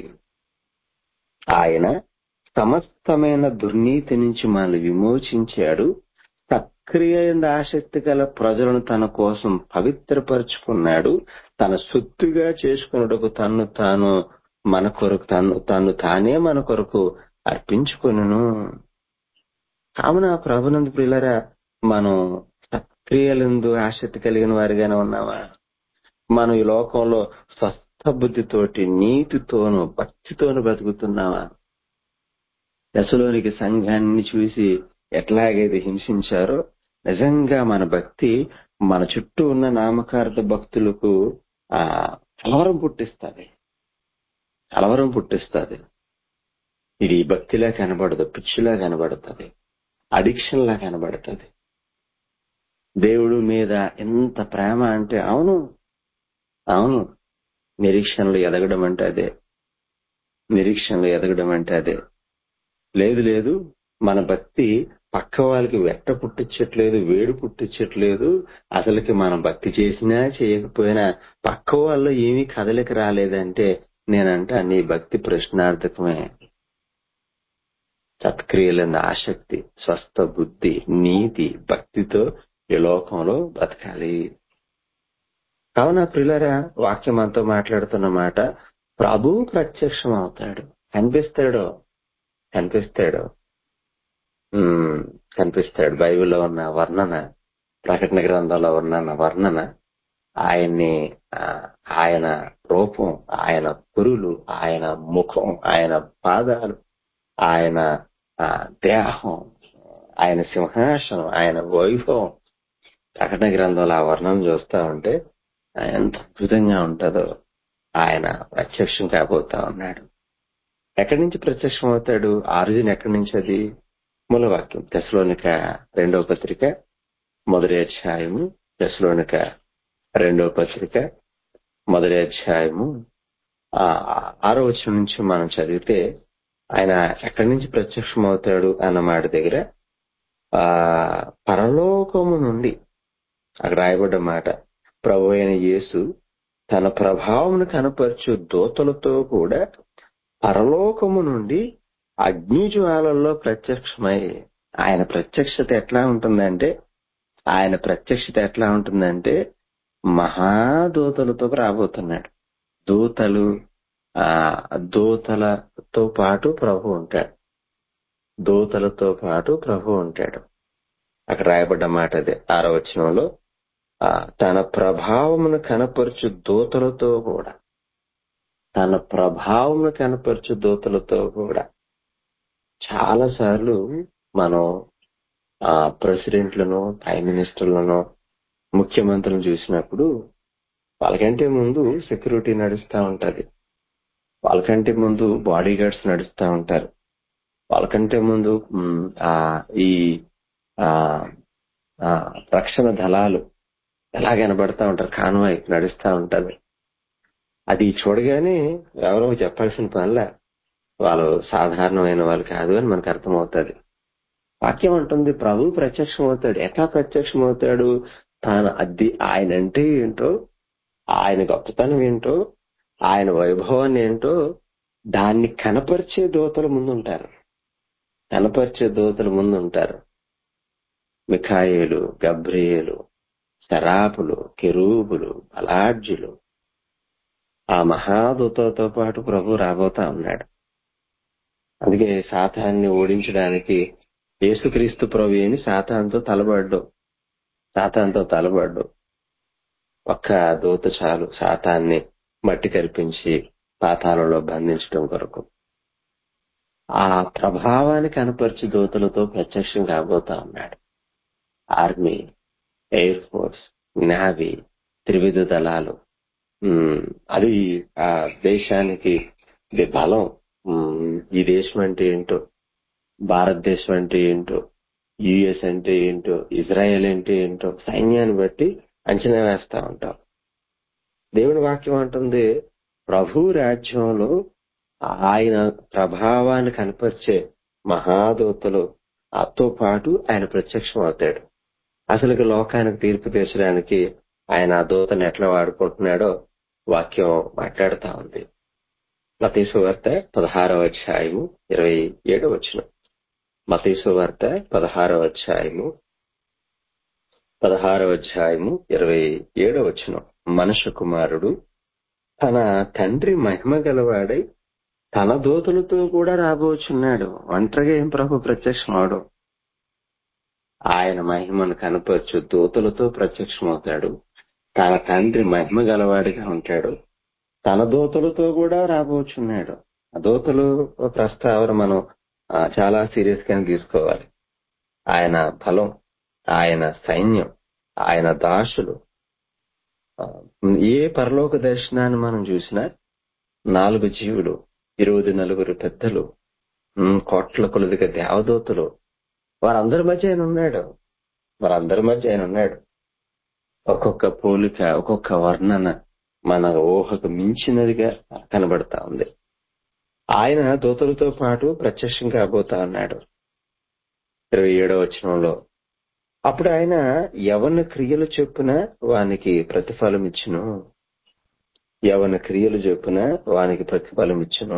[SPEAKER 1] ఆయన సమస్తమైన దుర్నీతి నుంచి మనల్ని విమోచించాడు సక్రియ ఆసక్తి గల ప్రజలను తన కోసం పవిత్రపరుచుకున్నాడు తన సొత్తుగా చేసుకున్నటకు తన్ను తాను మన కొరకు తను తను తానే మన కొరకు అర్పించుకొనును కావున ప్రభునందు ప్రియులరా మనం సక్రియలందు ఆసక్తి కలిగిన వారిగానే ఉన్నామా మనం ఈ లోకంలో స్వస్థ బుద్ధితోటి నీతితోను భక్తితోను బ్రతుకుతున్నామా దశలోనికి సంఘాన్ని చూసి ఎట్లాగైతే హింసించారో నిజంగా మన భక్తి మన చుట్టూ ఉన్న నామకార్థ భక్తులకు ఆ కలవరం పుట్టిస్తుంది కలవరం పుట్టిస్తుంది ఇది భక్తిలా కనబడదు పిచ్చిలా కనబడుతుంది అడిక్షన్ లా కనబడుతుంది దేవుడు మీద ఎంత ప్రేమ అంటే అవును అవును నిరీక్షణలు ఎదగడం అంటే అదే నిరీక్షణలు ఎదగడం అంటే అదే లేదు లేదు మన భక్తి పక్క వాళ్ళకి వెట్ట పుట్టించట్లేదు వేడి పుట్టించట్లేదు అసలుకి మనం భక్తి చేసినా చేయకపోయినా పక్క వాళ్ళు ఏమీ కదలిక రాలేదంటే నేనంట నీ భక్తి ప్రశ్నార్థకమే సత్క్రియలన్న ఆసక్తి స్వస్థ బుద్ధి నీతి భక్తితో ఈ లోకంలో బతకాలి కావున ప్రిలరా వాక్యం అంతా మాట్లాడుతున్న మాట ప్రభు ప్రత్యక్షం అవుతాడు కనిపిస్తాడు కనిపిస్తాడు ఉమ్, కనిపిస్తాడు బైబిల్లో ఉన్న వర్ణన ప్రకటన గ్రంథంలో ఉన్న వర్ణన ఆయన్ని ఆ, ఆయన రూపం ఆయన పురులు ఆయన ముఖం ఆయన పాదాలు ఆయన ఆ, దేహం ఆయన సింహాసనం ఆయన వైభవం ప్రకటన గ్రంథంలో ఆ వర్ణన చూస్తా ఉంటే ఆ, ఎంత అద్భుతంగా ఉంటుందో ఆయన ప్రత్యక్షం కాబోతా ఉన్నాడు ఎక్కడి నుంచి ప్రత్యక్షం అవుతాడు ఆరిజిన్ ఎక్కడి నుంచి అది మూలవాక్యం తెసలోనిక రెండవ పత్రిక మొదటి అధ్యాయము తెసలోనిక రెండవ పత్రిక మొదటి అధ్యాయము ఆ ఆరో వచనం నుంచి మనం చదివితే ఆయన ఎక్కడి నుంచి ప్రత్యక్షం అవుతాడు అన్న మాట దగ్గర ఆ పరలోకము నుండి అక్కడ రాయబడ్డ మాట ప్రభు అయిన యేసు తన ప్రభావమును కనపరచు దూతలతో కూడా పరలోకము నుండి అగ్నిజ్వాలల్లో ప్రత్యక్షమై ఆయన ప్రత్యక్షత ఎట్లా ఉంటుందంటే ఆయన ప్రత్యక్షత ఎట్లా ఉంటుందంటే మహాదూతలతో రాబోతున్నాడు దూతలు ఆ దూతలతో పాటు ప్రభు ఉంటాడు దూతలతో పాటు ప్రభు ఉంటాడు అక్కడ రాయబడ్డ మాట అదే ఆరో వచనంలో ఆ, తన ప్రభావమును కనపరచు దూతలతో కూడా తన ప్రభావమును కనపరచు దూతలతో కూడా చాలా సార్లు మనం ఆ ప్రెసిడెంట్లను ప్రైమ్ మినిస్టర్లను ముఖ్యమంత్రులను చూసినప్పుడు వాళ్ళకంటే ముందు సెక్యూరిటీ నడుస్తా ఉంటది వాళ్ళకంటే ముందు బాడీ గార్డ్స్ నడుస్తా ఉంటారు వాళ్ళకంటే ముందు మ్, ఆ ఈ ఆ ఆ, రక్షణ దళాలు ఎలా కనబడతా ఉంటారు కాన్వాయ్ నడుస్తా ఉంటది అది చూడగానే ఎవరో చెప్పాల్సిన పనిలే వాళ్ళు సాధారణమైన వాళ్ళు కాదు అని మనకు అర్థమవుతుంది వాక్యం అంటుంది ప్రభు ప్రత్యక్షం అవుతాడు ఎట్లా ప్రత్యక్షం అవుతాడు తాను అది ఆయన అంటే ఏంటో ఆయన గొప్పతనం ఏంటో ఆయన వైభవాన్ని ఏంటో దాన్ని కనపరిచే దూతలు ముందుంటారు కనపరిచే దూతలు ముందుంటారు మిఖాయిలు గబ్రియేలు శరాపులు కెరూబులు అలాడ్జులు ఆ మహాదూతలతో పాటు ప్రభు రాబోతా ఉన్నాడు అందుకే సాతాన్ని ఓడించడానికి యేసుక్రీస్తు ప్రభు ఏమి సాతాన్తో తలబడ్డు సాతాన్తో తలబడ్డు ఒక్క దూత చాలు సాతాన్ని మట్టి కల్పించి పాతాళంలో బంధించడం కొరకు ఆ ప్రభావాన్ని కనపరిచి దూతలతో ప్రత్యక్షం కాబోతా ఉన్నాడు ఆర్మీ ఎయిర్ ఫోర్స్ నావీ త్రివిధ దళాలు ఉమ్, అది ఆ దేశానికి ఇది బలం ఉమ్, ఈ దేశం అంటే ఏంటో భారతదేశం అంటే ఏంటో యుఎస్ అంటే ఏంటో ఇజ్రాయెల్ అంటే ఏంటో సైన్యాన్ని బట్టి అంచనా వేస్తా ఉంటాం దేవుని వాక్యం అంటుంది ప్రభు రాజ్యంలో ఆయన ప్రభావాన్ని కనపరిచే మహాదూతలు అతో పాటు ఆయన ప్రత్యక్షం అవుతాడు అసలు లోకానికి తీర్పు తీర్చడానికి ఆయన ఆ దూతను ఎట్లా వాడుకుంటున్నాడో వాక్యం మాట్లాడుతా ఉంది మతీసు వార్త పదహారవ అధ్యాయము ఇరవై ఏడవ వచ్చిన మతీసు వార్త పదహారవ అధ్యాయము పదహారవ అధ్యాయము ఇరవై ఏడవ వచ్చిన మనుష్య కుమారుడు తన తండ్రి మహిమ గలవాడై తన దూతలతో కూడా రాబోచున్నాడు ఒంటరిగా ఏం ప్రభు ప్రత్యక్షమాడు ఆయన మహిమను కనపరచు దూతలతో ప్రత్యక్షమవుతాడు తన తండ్రి మహిమ గలవాడిగా ఉంటాడు తన దూతలతో కూడా రాబోచున్నాడు ఆ దూతలు ప్రస్తావన మనం ఆ, చాలా సీరియస్ గానే తీసుకోవాలి ఆయన బలం ఆయన సైన్యం ఆయన దాసులు ఆ, ఏ పరలోక దర్శనాన్ని మనం చూసినా నాలుగు జీవులు ఇరవై నలుగురు పెద్దలు ఉమ్, కోట్ల కొలదిగా దేవదూతలు వారందరి మధ్య ఆయన ఉన్నాడు వారందరి మధ్య ఆయన ఉన్నాడు ఒక్కొక్క పోలిక ఒక్కొక్క వర్ణన మన ఊహకు మించినదిగా కనబడతా ఉంది ఆయన దూతలతో పాటు ప్రత్యక్షం కాబోతా ఉన్నాడు ఇరవై ఏడవ వచనంలో అప్పుడు ఆయన యవన క్రియలు చొప్పున వానికి ప్రతిఫలం ఇచ్చును యవన క్రియలు చొప్పున వానికి ప్రతిఫలం ఇచ్చును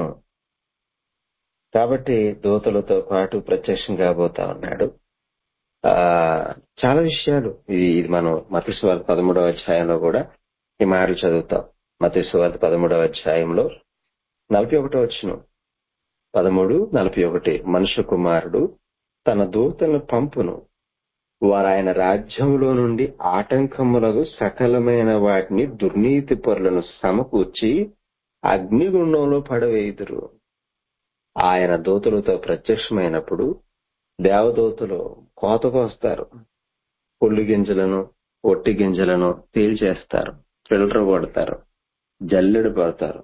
[SPEAKER 1] కాబట్టి దూతలతో పాటు ప్రత్యక్షం కాబోతా ఉన్నాడు ఆ చాలా విషయాలు ఇది ఇది మనం మతస్వార్థ పదమూడవ అధ్యాయంలో కూడా ఈ మాటలు చదువుతాం మతస్వార్థ పదమూడవ అధ్యాయంలో నలభై ఒకటో వచ్చిన పదమూడు నలభై ఒకటి మనుష్య కుమారుడు తన దూతలను పంపును వారు ఆయన రాజ్యంలో నుండి ఆటంకములకు సకలమైన వాటిని దుర్నీతి పరులను సమకూర్చి అగ్నిగుండంలో పడవేయుదురు ఆయన దూతలతో ప్రత్యక్షమైనప్పుడు దేవదూతలు కోతకు వస్తారు పొల్లు గింజలను ఒట్టి గింజలను తేల్చేస్తారు ఫిల్టర్ కొడతారు జల్లెడ పడతారు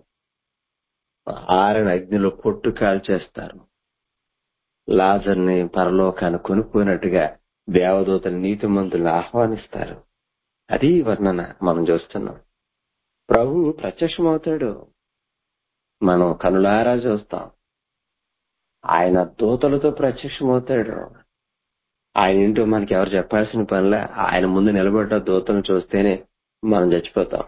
[SPEAKER 1] ఆరని అగ్నిలో పొట్టు కాల్చేస్తారు లాజర్ని పరలోకాన్ని కొనుక్కున్నట్టుగా దేవదూతలు నీతిమంతులను ఆహ్వానిస్తారు అది వర్ణన మనం చూస్తున్నాం ప్రభు ప్రత్యక్షమవుతాడు మనం కనులారా చూస్తాం ఆయన దూతలతో ప్రత్యక్షమవుతాడు ఆయన ఏంటో మనకి ఎవరు చెప్పాల్సిన పనిలే ఆయన ముందు నిలబడ్డ దూతను చూస్తేనే మనం చచ్చిపోతాం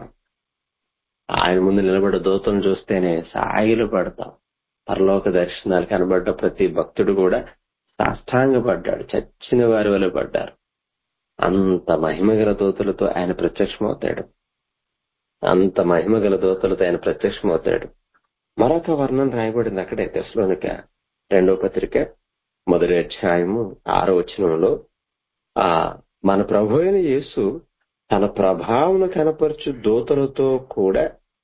[SPEAKER 1] ఆయన ముందు నిలబడ్డ దూతను చూస్తేనే సాగిలు పడతాం పరలోక దర్శనాలు కనబడ్డ ప్రతి భక్తుడు కూడా సాష్టాంగపడ్డాడు చచ్చిన వారి వల్ల పడ్డారు అంత మహిమగల దూతలతో ఆయన ప్రత్యక్షమవుతాడు అంత మహిమగల దూతలతో ఆయన ప్రత్యక్షమవుతాడు మరొక వర్ణం రాయబడింది అక్కడే దశలోనిక రెండో పత్రిక మొదటి అధ్యాయము ఆరో వచనంలో ఆ మన ప్రభు అయిన యేసు తన ప్రభావం కనపరచు దూతలతో కూడా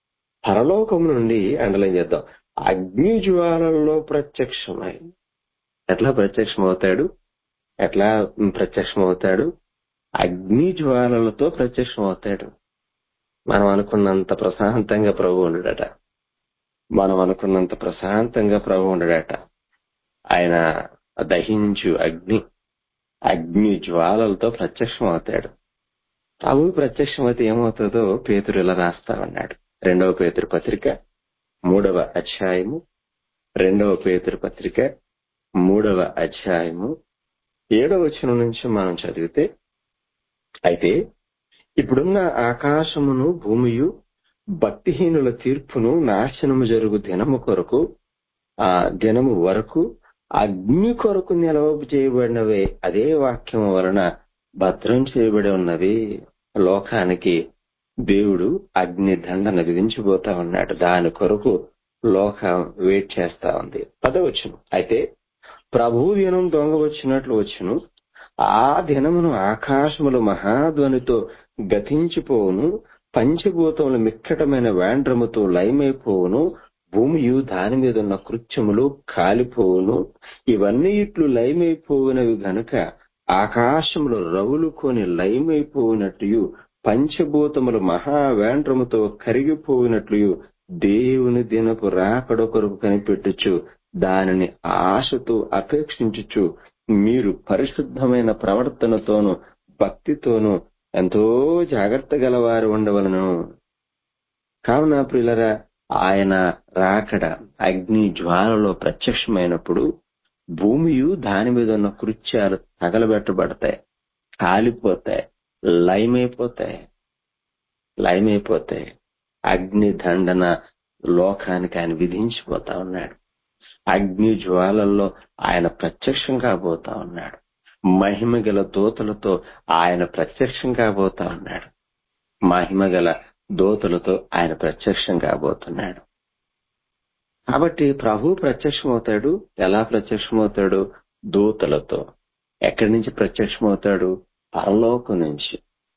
[SPEAKER 1] పరలోకం నుండి అండలం చేద్దాం అగ్ని జ్వాలల్లో ప్రత్యక్షమై ఎట్లా ప్రత్యక్షమవుతాడు ఎట్లా ప్రత్యక్షమవుతాడు అగ్ని జ్వాలలతో ప్రత్యక్షమవుతాడు మనం అనుకున్నంత ప్రశాంతంగా ప్రభు ఉండడట మనం అనుకున్నంత ప్రశాంతంగా ప్రభు ఉండడట ఆయన దహించు అగ్ని అగ్ని జ్వాలలతో ప్రత్యక్షం అవుతాడు ప్రభు ప్రత్యక్షం అయితే ఏమవుతుందో పేతురు ఇలా రాస్తా ఉన్నాడు రెండవ పేతురు పత్రిక మూడవ అధ్యాయము రెండవ పేతురు పత్రిక మూడవ అధ్యాయము ఏడవ వచనం నుంచి మనం చదివితే అయితే ఇప్పుడున్న ఆకాశమును భూమియు భక్తిహీనుల తీర్పును నాశనము జరుగు దినము కొరకు ఆ దినము వరకు అగ్ని కొరకు నిలవ చేయబడినవే అదే వాక్యం వలన భద్రం చేయబడి ఉన్నవి లోకానికి దేవుడు అగ్ని దండన విధించబోతా ఉన్నాడు దాని కొరకు లోకం వెయిట్ చేస్తా ఉంది పదవచ్చును అయితే ప్రభు దినం దొంగ వచ్చినట్లు వచ్చును ఆ దినమును ఆకాశములు మహాధ్వనితో గతించిపోవును పంచభూతములు మిక్కటమైన వేండ్రముతో లయమైపోవును భూమియు దాని మీద ఉన్న కృత్యములు కాలిపోవును ఇవన్నీ ఇట్లు లయమైపోయినవి గనుక ఆకాశములు రవులుకొని లయమైపోయినట్లు పంచభూతములు మహావేండ్రముతో కరిగిపోయినట్లు దేవుని దినపు రాకడ కొరకు కనిపెట్టుచు దానిని ఆశతో అపేక్షించుచు మీరు పరిశుద్ధమైన ప్రవర్తనతోనూ భక్తితోనూ ఎంతో జాగ్రత్త గలవారు ఉండవలను కావున ప్రియులరా ఆయన రాకడ అగ్ని జ్వాలలో ప్రత్యక్షమైనప్పుడు భూమియు దాని మీద ఉన్న కృత్యాలు తగలబెట్టబడతాయి కాలిపోతాయి లయమైపోతాయి లయమైపోతాయి అగ్ని దండన లోకానికి ఆయన విధించిపోతా ఉన్నాడు అగ్ని జ్వాలల్లో ఆయన ప్రత్యక్షం కాబోతా ఉన్నాడు మహిమ గల దూతలతో ఆయన ప్రత్యక్షం కాబోతా ఉన్నాడు మహిమ గల దూతలతో ఆయన ప్రత్యక్షం కాబోతున్నాడు కాబట్టి ప్రభు ప్రత్యక్షమవుతాడు ఎలా ప్రత్యక్షమవుతాడు దూతలతో ఎక్కడి నుంచి ప్రత్యక్షమవుతాడు పరలోకం నుంచి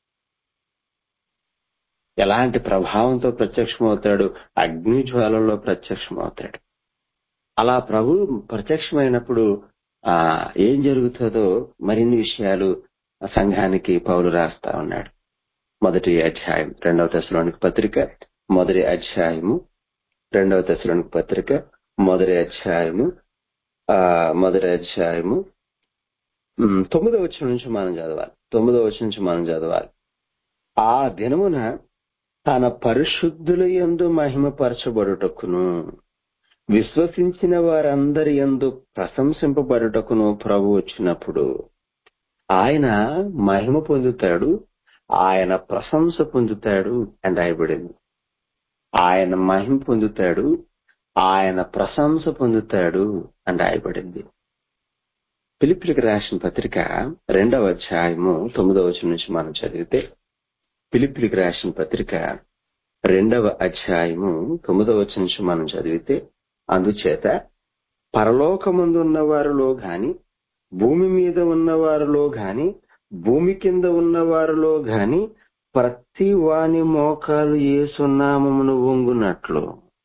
[SPEAKER 1] ఎలాంటి ప్రభావంతో ప్రత్యక్షమవుతాడు అగ్ని జ్వాలలో ప్రత్యక్షమవుతాడు అలా ప్రభు ప్రత్యక్షమైనప్పుడు ఆ ఏం జరుగుతుందో మరిన్ని విషయాలు సంఘానికి పౌలు రాస్తా ఉన్నాడు మొదటి అధ్యాయం రెండవ దశలోనికి పత్రిక మొదటి అధ్యాయము రెండవ దశలోనికి పత్రిక మొదటి అధ్యాయము ఆ, మొదటి అధ్యాయము ఉమ్, తొమ్మిదో వచ్చిన నుంచి మనం చదవాలి తొమ్మిదో వచ్చిన నుంచి మనం చదవాలి ఆ దినమున తన పరిశుద్ధుల యందు మహిమపరచబడుటకును విశ్వసించిన వారందరి యందు ప్రశంసింపబడుటకును ప్రభు వచ్చినప్పుడు ఆయన మహిమ పొందుతాడు ఆయన ప్రశంస పొందుతాడు అని రాయబడింది ఆయన మహిమ పొందుతాడు ఆయన ప్రశంస పొందుతాడు అని రాయబడింది పిలిపిలికి రాసిన పత్రిక రెండవ అధ్యాయము తొమ్మిదవ వచనం నుంచి మనం చదివితే పిలిపిలికి రాసిన పత్రిక రెండవ అధ్యాయము తొమ్మిదవ వచనం నుంచి మనం చదివితే అందుచేత పరలోకమందు ఉన్న వారిలో గాని భూమి మీద ఉన్న వారిలో గాని భూమి కింద ఉన్న వారిలో గాని ప్రతి వాని మోకాలు ఏసునామమును వంగునట్లు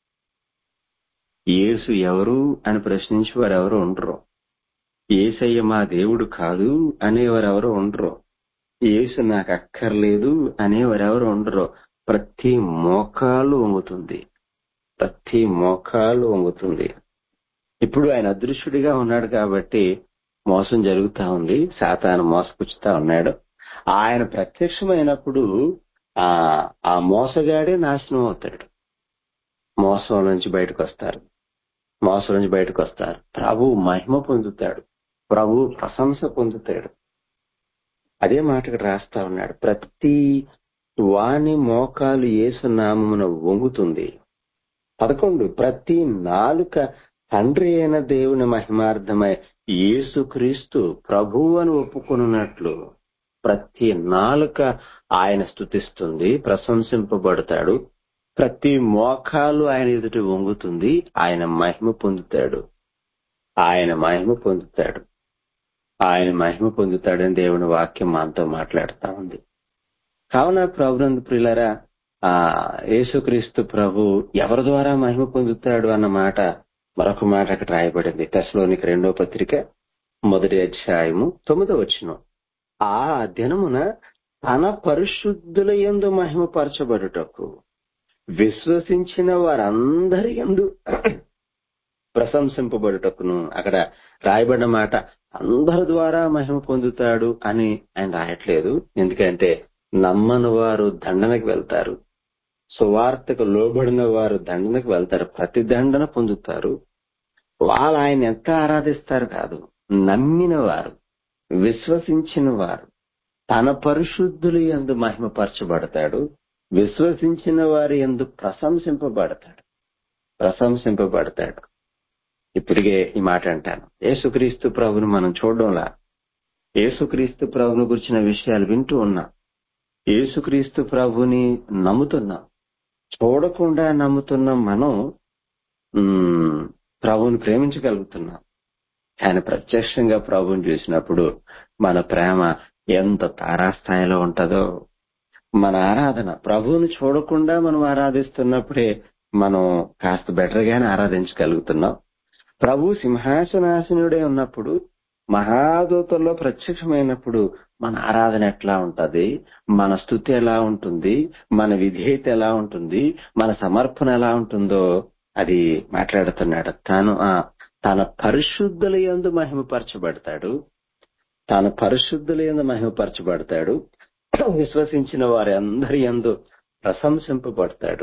[SPEAKER 1] యేసు ఎవరు అని ప్రశ్నించి వారు ఎవరు ఉండరు ఏసయ్య మా దేవుడు కాదు అనేవారు ఎవరు ఉండరు యేసు నాకు అక్కర్లేదు అనేవారు ఎవరు ఉండరు ప్రతి మోకాలు వంగుతుంది ప్రతి మోకాలు వంగుతుంది ఇప్పుడు ఆయన అదృశ్యుడిగా ఉన్నాడు కాబట్టి మోసం జరుగుతా ఉంది సాతాను మోసపుచ్చుతా ఉన్నాడు ఆయన ప్రత్యక్షమైనప్పుడు ఆ ఆ మోసగాడే నాశనం అవుతాడు మోసం నుంచి బయటకు వస్తారు మోసం నుంచి బయటకు వస్తారు ప్రభు మహిమ పొందుతాడు ప్రభు ప్రశంస పొందుతాడు అదే మాటకు రాస్తా ఉన్నాడు ప్రతి వాని మోకాలు యేసు నామమున వంగుతుంది పదకొండు ప్రతి నాలుక తండ్రి అయిన దేవుని మహిమార్థమై యేసుక్రీస్తు ప్రభువు అని ఒప్పుకొనున్నట్లు ప్రతి నాలుక ఆయన స్థుతిస్తుంది ప్రశంసింపబడతాడు ప్రతి మోకాలు ఆయన ఎదుటి వంగుతుంది ఆయన మహిమ పొందుతాడు ఆయన మహిమ పొందుతాడు ఆయన మహిమ పొందుతాడని దేవుని వాక్యం మనతో మాట్లాడుతా ఉంది కావున ప్రభునందు ప్రియులరా ఆ యేసుక్రీస్తు ప్రభు ఎవరి ద్వారా మహిమ పొందుతాడు అన్న మాట మరొక మాట అక్కడ రాయబడింది తెశలోనికి రెండో పత్రిక మొదటి అధ్యాయము తొమ్మిదో వచ్చిన ఆ దినమున తన పరిశుద్ధుల యందు మహిమపరచబడుటకు విశ్వసించిన వారందరి యందు ప్రశంసింపబడుటకును అక్కడ రాయబడిన మాట అందరి ద్వారా మహిమ పొందుతాడు అని ఆయన రాయట్లేదు ఎందుకంటే నమ్మని వారు దండనకు వెళ్తారు సువార్తకు లోబడిన వారు దండనకు వెళ్తారు ప్రతి దండన పొందుతారు వాళ్ళు ఆయన ఎంత ఆరాధిస్తారు కాదు నమ్మిన వారు విశ్వసించిన వారు తన పరిశుద్ధులు ఎందు మహిమపరచబడతాడు విశ్వసించిన వారి ఎందు ప్రశంసింపబడతాడు ప్రశంసింపబడతాడు ఇప్పటికే ఈ మాట అంటాను యేసుక్రీస్తు ప్రభుని మనం చూడడంలా యేసుక్రీస్తు ప్రభుని గురించిన విషయాలు వింటూ ఉన్నాం యేసుక్రీస్తు ప్రభుని నమ్ముతున్నాం చూడకుండా నమ్ముతున్న మనం ఉమ్, ప్రభువుని ప్రేమించగలుగుతున్నాం కానీ ప్రత్యక్షంగా ప్రభువుని చూసినప్పుడు మన ప్రేమ ఎంత తారాస్థాయిలో ఉంటుందో మన ఆరాధన ప్రభువుని చూడకుండా మనం ఆరాధిస్తున్నప్పుడే మనం కాస్త బెటర్ గానే ఆరాధించగలుగుతున్నాం ప్రభు సింహాసనాసనుడే ఉన్నప్పుడు మహాదూతల్లో ప్రత్యక్షమైనప్పుడు మన ఆరాధన ఎట్లా ఉంటది మన స్థుతి ఎలా ఉంటుంది మన విధేయత ఎలా ఉంటుంది మన సమర్పణ ఎలా ఉంటుందో అది మాట్లాడుతున్నాడు తాను ఆ తన పరిశుద్ధుల యందు మహిమపరచబడతాడు తన పరిశుద్ధుల యందు మహిమపరచబడతాడు విశ్వసించిన వారి అందరి యందు ప్రశంసింపబడతాడు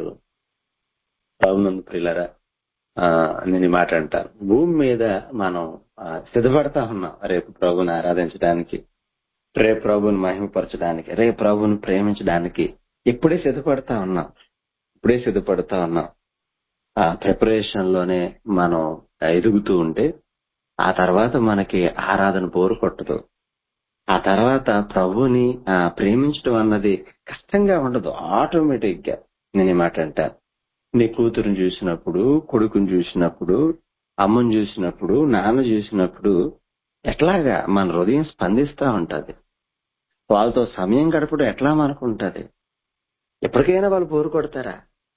[SPEAKER 1] అవునందు ప్రియులరా ఆ, నేను ఈ మాట అంటాను భూమి మీద మనం ఆ, సిద్ధపడతా ఉన్నాం రేపు ప్రభుని ఆరాధించడానికి రేపు ప్రభుని మహిమపరచడానికి రేపు ప్రభుని ప్రేమించడానికి ఇప్పుడే సిద్ధపడతా ఉన్నాం ఇప్పుడే సిద్ధపడతా ఉన్నాం ఆ ప్రిపరేషన్ లోనే మనం ఎదుగుతూ ఉంటే ఆ తర్వాత మనకి ఆరాధన బోరు కొట్టదు ఆ తర్వాత ప్రభుని ఆ, ప్రేమించడం అన్నది కష్టంగా ఉండదు ఆటోమేటిక్ గా నేను ఈ మాట అంటాను నీ కూతురుని చూసినప్పుడు కొడుకుని చూసినప్పుడు అమ్మని చూసినప్పుడు నాన్న చూసినప్పుడు ఎట్లాగా మన హృదయం స్పందిస్తా ఉంటది వాళ్ళతో సమయం గడపడం ఎట్లా మనకు ఉంటది ఎప్పటికైనా వాళ్ళు బోరు కొడతారా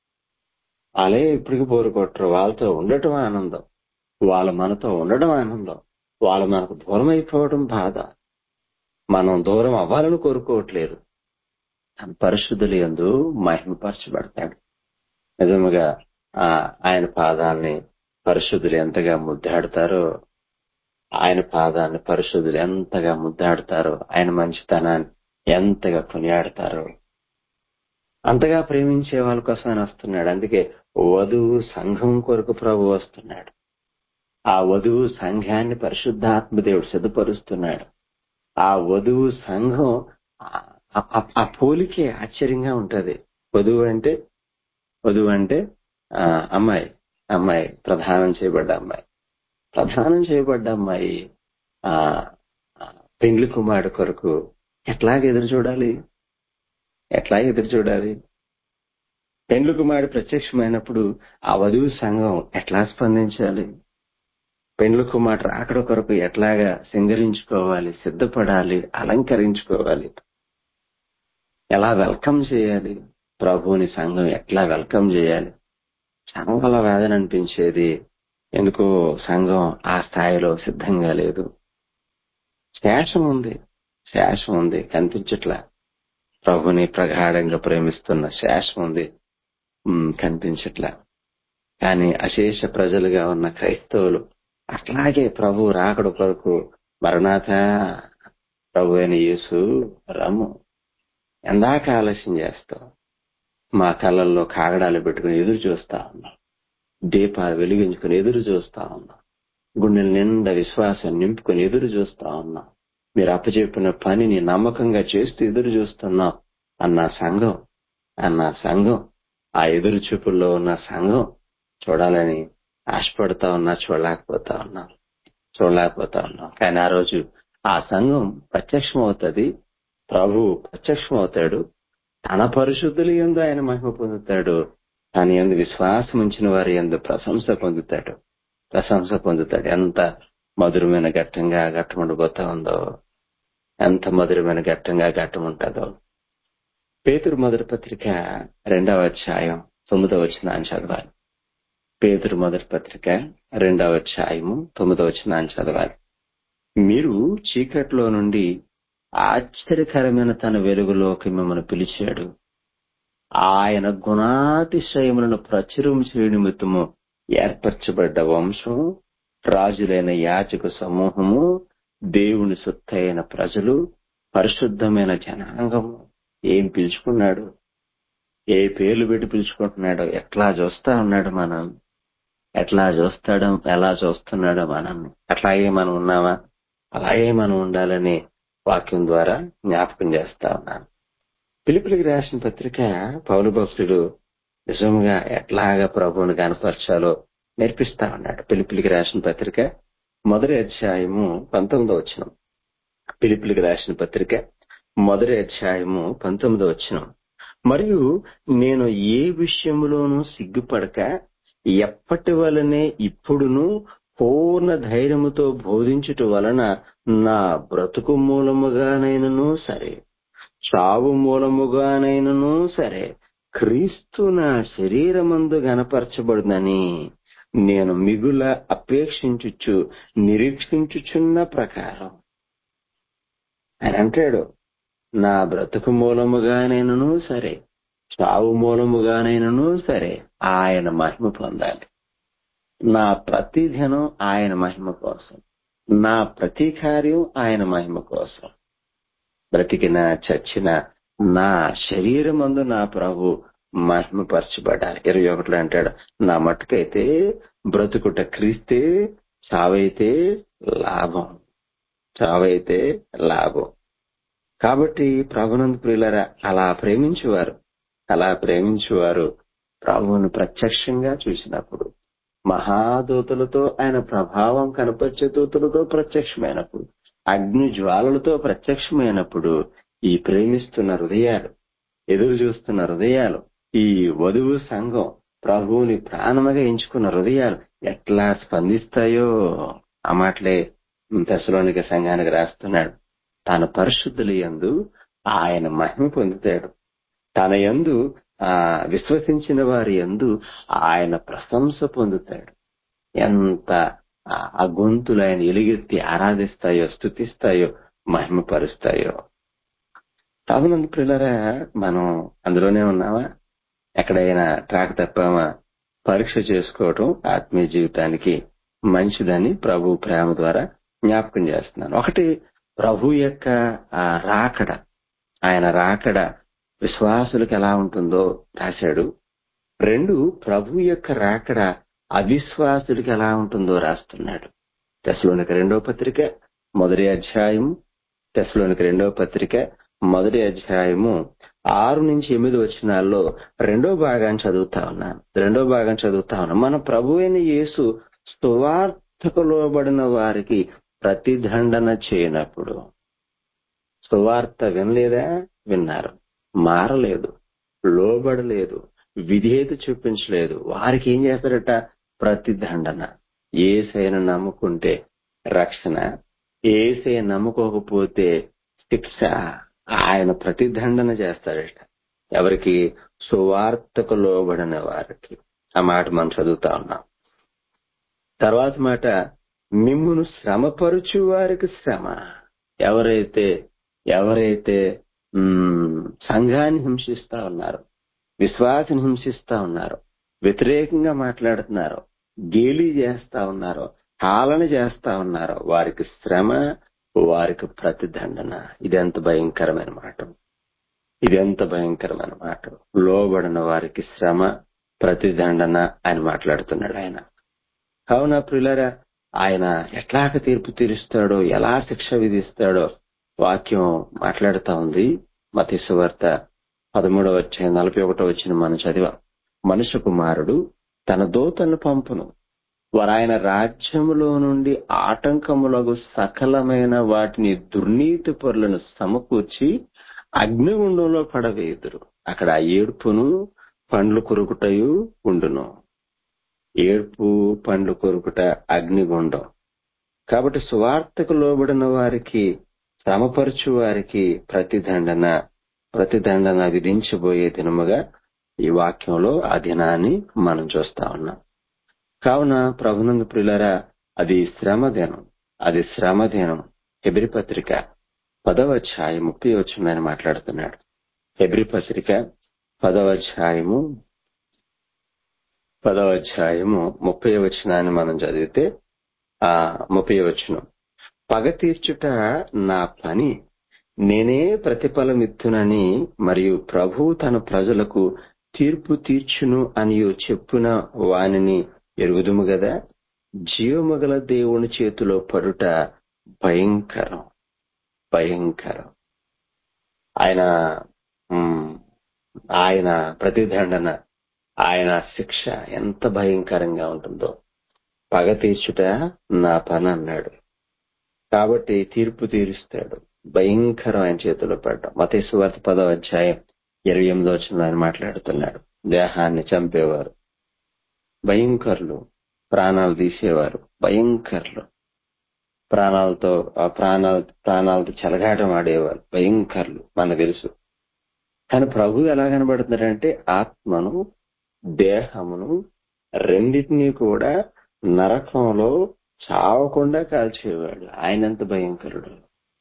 [SPEAKER 1] వాళ్ళే ఇప్పటికి బోరు కొట్టరు వాళ్ళతో ఉండటం ఆనందం వాళ్ళ మనతో ఉండడం ఆనందం వాళ్ళు మనకు దూరం అయిపోవడం బాధ మనం దూరం అవ్వాలని కోరుకోవట్లేదు తన పరిశుద్ధులు ఎందు మహిమపరచబడతాడు నిజముగా ఆ ఆయన పాదాలని పరిశుద్ధులు ఎంతగా ముద్దాడుతారో ఆయన పాదాన్ని పరిశుద్ధులు ఎంతగా ముద్దాడుతారో ఆయన మంచితనాన్ని ఎంతగా కొనియాడతారో అంతగా ప్రేమించే వాళ్ళ కోసం ఆయన వస్తున్నాడు అందుకే వధువు సంఘం కొరకు ప్రభు వస్తున్నాడు ఆ వధువు సంఘాన్ని పరిశుద్ధాత్మ దేవుడు సిద్ధపరుస్తున్నాడు ఆ వధువు సంఘం ఆ- ఆ- ఆ పోలికే ఆశ్చర్యంగా ఉంటది వధువు అంటే వధువు అంటే ఆ, అమ్మాయి అమ్మాయి ప్రధానం చేయబడ్డ అమ్మాయి ప్రధానం చేయబడ్డ అమ్మాయి ఆ ఆ, పెండ్లి కుమారుడు కొరకు ఎట్లాగ ఎదురు చూడాలి ఎట్లా ఎదురు చూడాలి పెండ్లి కుమారుడు ప్రత్యక్షమైనప్పుడు ఆ వధువు సంఘం ఎట్లా స్పందించాలి పెండ్లి కుమారుడు రాకడ కొరకు ఎట్లాగా సింగరించుకోవాలి సిద్ధపడాలి అలంకరించుకోవాలి ఎలా వెల్కమ్ చేయాలి ప్రభువుని సంఘం ఎట్లా వెల్కమ్ చేయాలి చాలా వేదన అనిపించేది ఎందుకో సంఘం ఆ స్థాయిలో సిద్ధంగా లేదు శేషం ఉంది శేషం ఉంది కనిపించట్లా ప్రభుని ప్రగాఢంగా ప్రేమిస్తున్న శేషం ఉంది ఉమ్, కనిపించట్లా కానీ అశేష ప్రజలుగా ఉన్న క్రైస్తవులు అట్లాగే ప్రభు రాకడ కొరకు మరణాత ప్రభు అయిన యేసు రమ్ము ఎందాక ఆలస్యం చేస్తావు మా కళ్ళల్లో కాగడాలు పెట్టుకుని ఎదురు చూస్తా ఉన్నాం దీపాలు వెలిగించుకుని ఎదురు చూస్తా ఉన్నాం గుండెల నిండా విశ్వాసం నింపుకుని ఎదురు చూస్తా ఉన్నాం మీరు అప్పచెప్పిన పనిని నమ్మకంగా చేస్తూ ఎదురు చూస్తున్నాం అన్న సంఘం అన్న సంఘం ఆ ఎదురు చూపుల్లో ఉన్న సంఘం చూడాలని ఆశపడతా ఉన్నా చూడలేకపోతా ఉన్నాం చూడలేకపోతా ఉన్నాం కానీ ఆ రోజు ఆ సంఘం ప్రత్యక్షం అవుతుంది ప్రభు ప్రత్యక్షం అవుతాడు తన పరిశుద్ధులు ఎందు ఆయన మహిమ పొందుతాడు తన ఎందు విశ్వాసం ఉంచిన వారి ఎందు ప్రశంస పొందుతాడు ప్రశంస పొందుతాడు ఎంత మధురమైన ఘట్టంగా ఘట్టం ఉండబోతా ఉందో ఎంత మధురమైన ఘట్టంగా ఘట్టం ఉంటుందో పేతురు మొదటి పత్రిక రెండవ అధ్యాయం తొమ్మిదవ వచ్చిన చదవాలి పేతురు మొదటి పత్రిక రెండవ అధ్యాయము తొమ్మిదవ వచ్చిన చదవాలి మీరు చీకట్లో నుండి ఆశ్చర్యకరమైన తన వెలుగులోకి మిమ్మల్ని పిలిచాడు ఆయన గుణాతిశయములను ప్రచురం చేయడం నిమిత్తము ఏర్పరచబడ్డ వంశం రాజులైన యాచక సమూహము దేవుని సొత్తైన ప్రజలు పరిశుద్ధమైన జనాంగము ఏం పిలుచుకున్నాడు ఏ పేర్లు పెట్టి పిలుచుకుంటున్నాడో ఎట్లా చూస్తా ఉన్నాడు మనం ఎట్లా చూస్తాడో ఎలా చూస్తున్నాడో మనం అట్లాగే మనం ఉన్నామా అలాగే మనం ఉండాలని వాక్యం ద్వారా జ్ఞాపకం చేస్తా ఉన్నాను పిలుపులకి రాసిన పత్రిక పౌలు భక్తుడు నిజంగా ఎట్లాగా ప్రభువుని కనపరచాలో నేర్పిస్తా ఉన్నాడు పిలుపులకి రాసిన పత్రిక మొదటి అధ్యాయము పంతొమ్మిదో వచ్చిన పిలుపులకి రాసిన పత్రిక మొదటి అధ్యాయము పంతొమ్మిదో వచ్చిన మరియు నేను ఏ విషయములోనూ సిగ్గుపడక ఎప్పటి వలనే ఇప్పుడును పూర్ణ ధైర్యముతో బోధించుట వలన నా బ్రతుకు మూలముగానైనను సరే చావు మూలముగానైనను సరే క్రీస్తు నా శరీరమందు గనపరచబడునని నేను మిగుల అపేక్షించుచు నిరీక్షించుచున్న ప్రకారం ఆయన అంటాడు నా బ్రతుకు మూలముగానైనను సరే చావు మూలముగానైనను సరే ఆయన మహిమ పొందాలి నా ప్రతి దినం ఆయన మహిమ కోసం నా ప్రతి కార్యం ఆయన మహిమ కోసం బ్రతికిన చచ్చిన నా శరీరమందు నా ప్రభు మహిమపరచబడాలి ఇరవై ఒకటిలో అంటాడు నా మట్టుకైతే బ్రతుకుట క్రీస్తే చావైతే లాభం చావైతే లాభం కాబట్టి ప్రభునందు ప్రియులరా అలా ప్రేమించేవారు అలా ప్రేమించేవారు ప్రభువును ప్రత్యక్షంగా చూసినప్పుడు మహాదూతలతో ఆయన ప్రభావం కనపరిచే దూతలతో ప్రత్యక్షమైనప్పుడు అగ్ని జ్వాలలతో ప్రత్యక్షమైనప్పుడు ఈ ప్రేమిస్తున్న హృదయాలు ఎదురు చూస్తున్న హృదయాలు ఈ వధువు సంఘం ప్రభువుని ప్రాణముగా ఎంచుకున్న హృదయాలు ఎట్లా స్పందిస్తాయో ఆ మాటలే దశలోనిక సంఘానికి రాస్తున్నాడు తాను పరిశుద్ధుల యందు ఆయన మహిమ పొందుతాడు తన యందు ఆ విశ్వసించిన వారి యందు ఆయన ప్రశంస పొందుతాడు ఎంత ఆ గొంతులు ఆయన ఎలుగెత్తి ఆరాధిస్తాయో స్థుతిస్తాయో మహిమపరుస్తాయో కావునందు పిల్లరా మనం అందులోనే ఉన్నామా ఎక్కడైనా ట్రాక్ తప్పామా పరీక్ష చేసుకోవటం ఆత్మీయ జీవితానికి మంచిదని ప్రభు ప్రేమ ద్వారా జ్ఞాపకం చేస్తున్నాను ఒకటి ప్రభు యొక్క ఆ రాకడ ఆయన రాకడ విశ్వాసులకు ఎలా ఉంటుందో రాశాడు రెండు ప్రభు యొక్క రాకడ అవిశ్వాసుడికి ఎలా ఉంటుందో రాస్తున్నాడు తెసలోనికి రెండో పత్రిక మొదటి అధ్యాయం తెసలోనికి రెండో పత్రిక మొదటి అధ్యాయము ఆరు నుంచి ఎనిమిది వచనాల్లో రెండో భాగాన్ని చదువుతా ఉన్నాను రెండో భాగం చదువుతా ఉన్నాను మన ప్రభు అయిన యేసు సువార్తకు లోబడిన వారికి ప్రతిదండన చేయనప్పుడు సువార్త వినలేదా విన్నారు మారలేదు లోబడలేదు విధేయత చూపించలేదు వారికి ఏం చేస్తారట ప్రతిదండన ఏసైన నమ్ముకుంటే రక్షణ ఏసై నమ్ముకోకపోతే శిక్ష ఆయన ప్రతిదండన చేస్తాడట ఎవరికి సువార్తకు లోబడిన వారికి ఆ మాట మనం చదువుతా ఉన్నాం తర్వాత మాట మిమ్మును శ్రమపరుచు వారికి శ్రమ ఎవరైతే ఎవరైతే ఉమ్, సంఘాన్ని హింసిస్తా ఉన్నారు విశ్వాసిని హింసిస్తా ఉన్నారు వ్యతిరేకంగా మాట్లాడుతున్నారు గేలి చేస్తా ఉన్నారు పాలన చేస్తా ఉన్నారు వారికి శ్రమ వారికి ప్రతిదండన ఇదెంత భయంకరమైన మాట ఇదెంత భయంకరమైన మాట లోబడిన వారికి శ్రమ ప్రతిదండన ఆయన మాట్లాడుతున్నాడు ఆయన కావున ప్రియులరా ఆయన ఎట్లాగ తీర్పు తీరుస్తాడో ఎలా శిక్ష విధిస్తాడో వాక్యం మాట్లాడుతా ఉంది మతీశ్వార్త పదమూడవ వచ్చే నలభై ఒకటో వచ్చిన మనం చదివాం మనుష్య కుమారుడు తన దూతలను పంపును వారు ఆయన రాజ్యములో నుండి ఆటంకములకు సకలమైన వాటిని దుర్నీతి పరులను సమకూర్చి అగ్నిగుండంలో పడవేయుదురు అక్కడ ఆ ఏడుపును పండ్లు కొరుకుటయు ఉండును ఏడ్పు పండ్లు కొరుకుట అగ్నిగుండం కాబట్టి సువార్తకు లోబడిన వారికి శ్రమపరచు వారికి ప్రతిదండన ప్రతిదండన విధించబోయే దినముగా ఈ వాక్యంలో ఆ దినాన్ని మనం చూస్తా ఉన్నాం కావున ప్రభునందు ప్రియులరా అది శ్రమ దినం అది శ్రమ దినం హెబ్రి పత్రిక పదవ అధ్యాయం ముప్పై వచ్చిందని మాట్లాడుతున్నాడు హెబ్రి పత్రిక పదవ అధ్యాయము పదవ అధ్యాయము ముప్పై వచనాన్ని మనం చదివితే ఆ ముప్పై వచనం పగ తీర్చుట నా పని నేనే ప్రతిఫలమిత్తునని మరియు ప్రభు తన ప్రజలకు తీర్పు తీర్చును అని చెప్పున వానిని ఎరుగుదుము గదా జీవమగల దేవుని చేతిలో పడుట భయంకరం భయంకరం ఆయన ఉమ్, ఆయన ప్రతిదండన ఆయన శిక్ష ఎంత భయంకరంగా ఉంటుందో పగ తీర్చుట నా పని అన్నాడు కాబట్టి తీర్పు తీరుస్తాడు భయంకరం ఆయన చేతిలో పడ్డం మతేశ్వార్త పదవ అధ్యాయం ఇరవై ఎనిమిదో వచ్చిన ఆయన మాట్లాడుతున్నాడు దేహాన్ని చంపేవారు భయంకరులు ప్రాణాలు తీసేవారు భయంకరులు ప్రాణాలతో ఆ ప్రాణాలు ప్రాణాలతో చెలగాటం ఆడేవారు భయంకరులు మనకు తెలుసు కానీ ప్రభు ఎలా కనబడుతున్నాడంటే ఆత్మను దేహమును రెండింటినీ కూడా నరకంలో చావకుండా కాల్చేవాడు ఆయనంత భయంకరుడు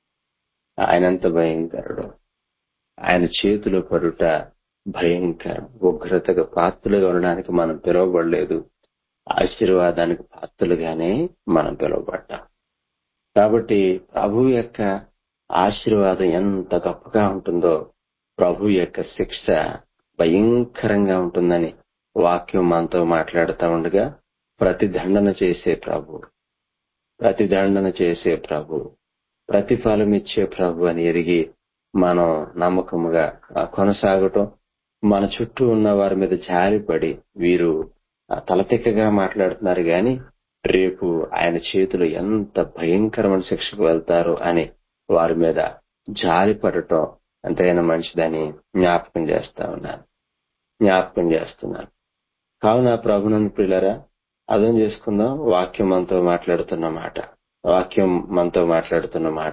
[SPEAKER 1] ఆయనంత భయంకరుడు ఆయన చేతిలో పడుట భయంకరం ఉగ్రతకు పాత్రలుగా ఉండడానికి మనం పిలువబడలేదు ఆశీర్వాదానికి పాత్రలుగానే మనం పిలువబడ్డాం కాబట్టి ప్రభు యొక్క ఆశీర్వాదం ఎంత గొప్పగా ఉంటుందో ప్రభు యొక్క శిక్ష భయంకరంగా ఉంటుందని వాక్యం మనతో మాట్లాడుతూ ఉండగా ప్రతిదండన చేసే ప్రభు ప్రతిదండన చేసే ప్రభు ప్రతిఫలం ఇచ్చే ప్రభు అని ఎరిగి మనం నమ్మకముగా ఆ, కొనసాగటం మన చుట్టూ ఉన్న వారి మీద జారిపడి వీరు ఆ, తలతిక్కగా మాట్లాడుతున్నారు గాని రేపు ఆయన చేతులు ఎంత భయంకరమైన శిక్షకు వెళ్తారో అని వారి మీద జారిపడటం ఎంతైనా మంచిదని జ్ఞాపకం చేస్తా ఉన్నాను జ్ఞాపకం చేస్తున్నాను కావున ప్రభునందు ప్రియులరా అర్థం చేసుకుందాం వాక్యం మనతో మాట్లాడుతున్న మాట వాక్యం మనతో మాట్లాడుతున్న మాట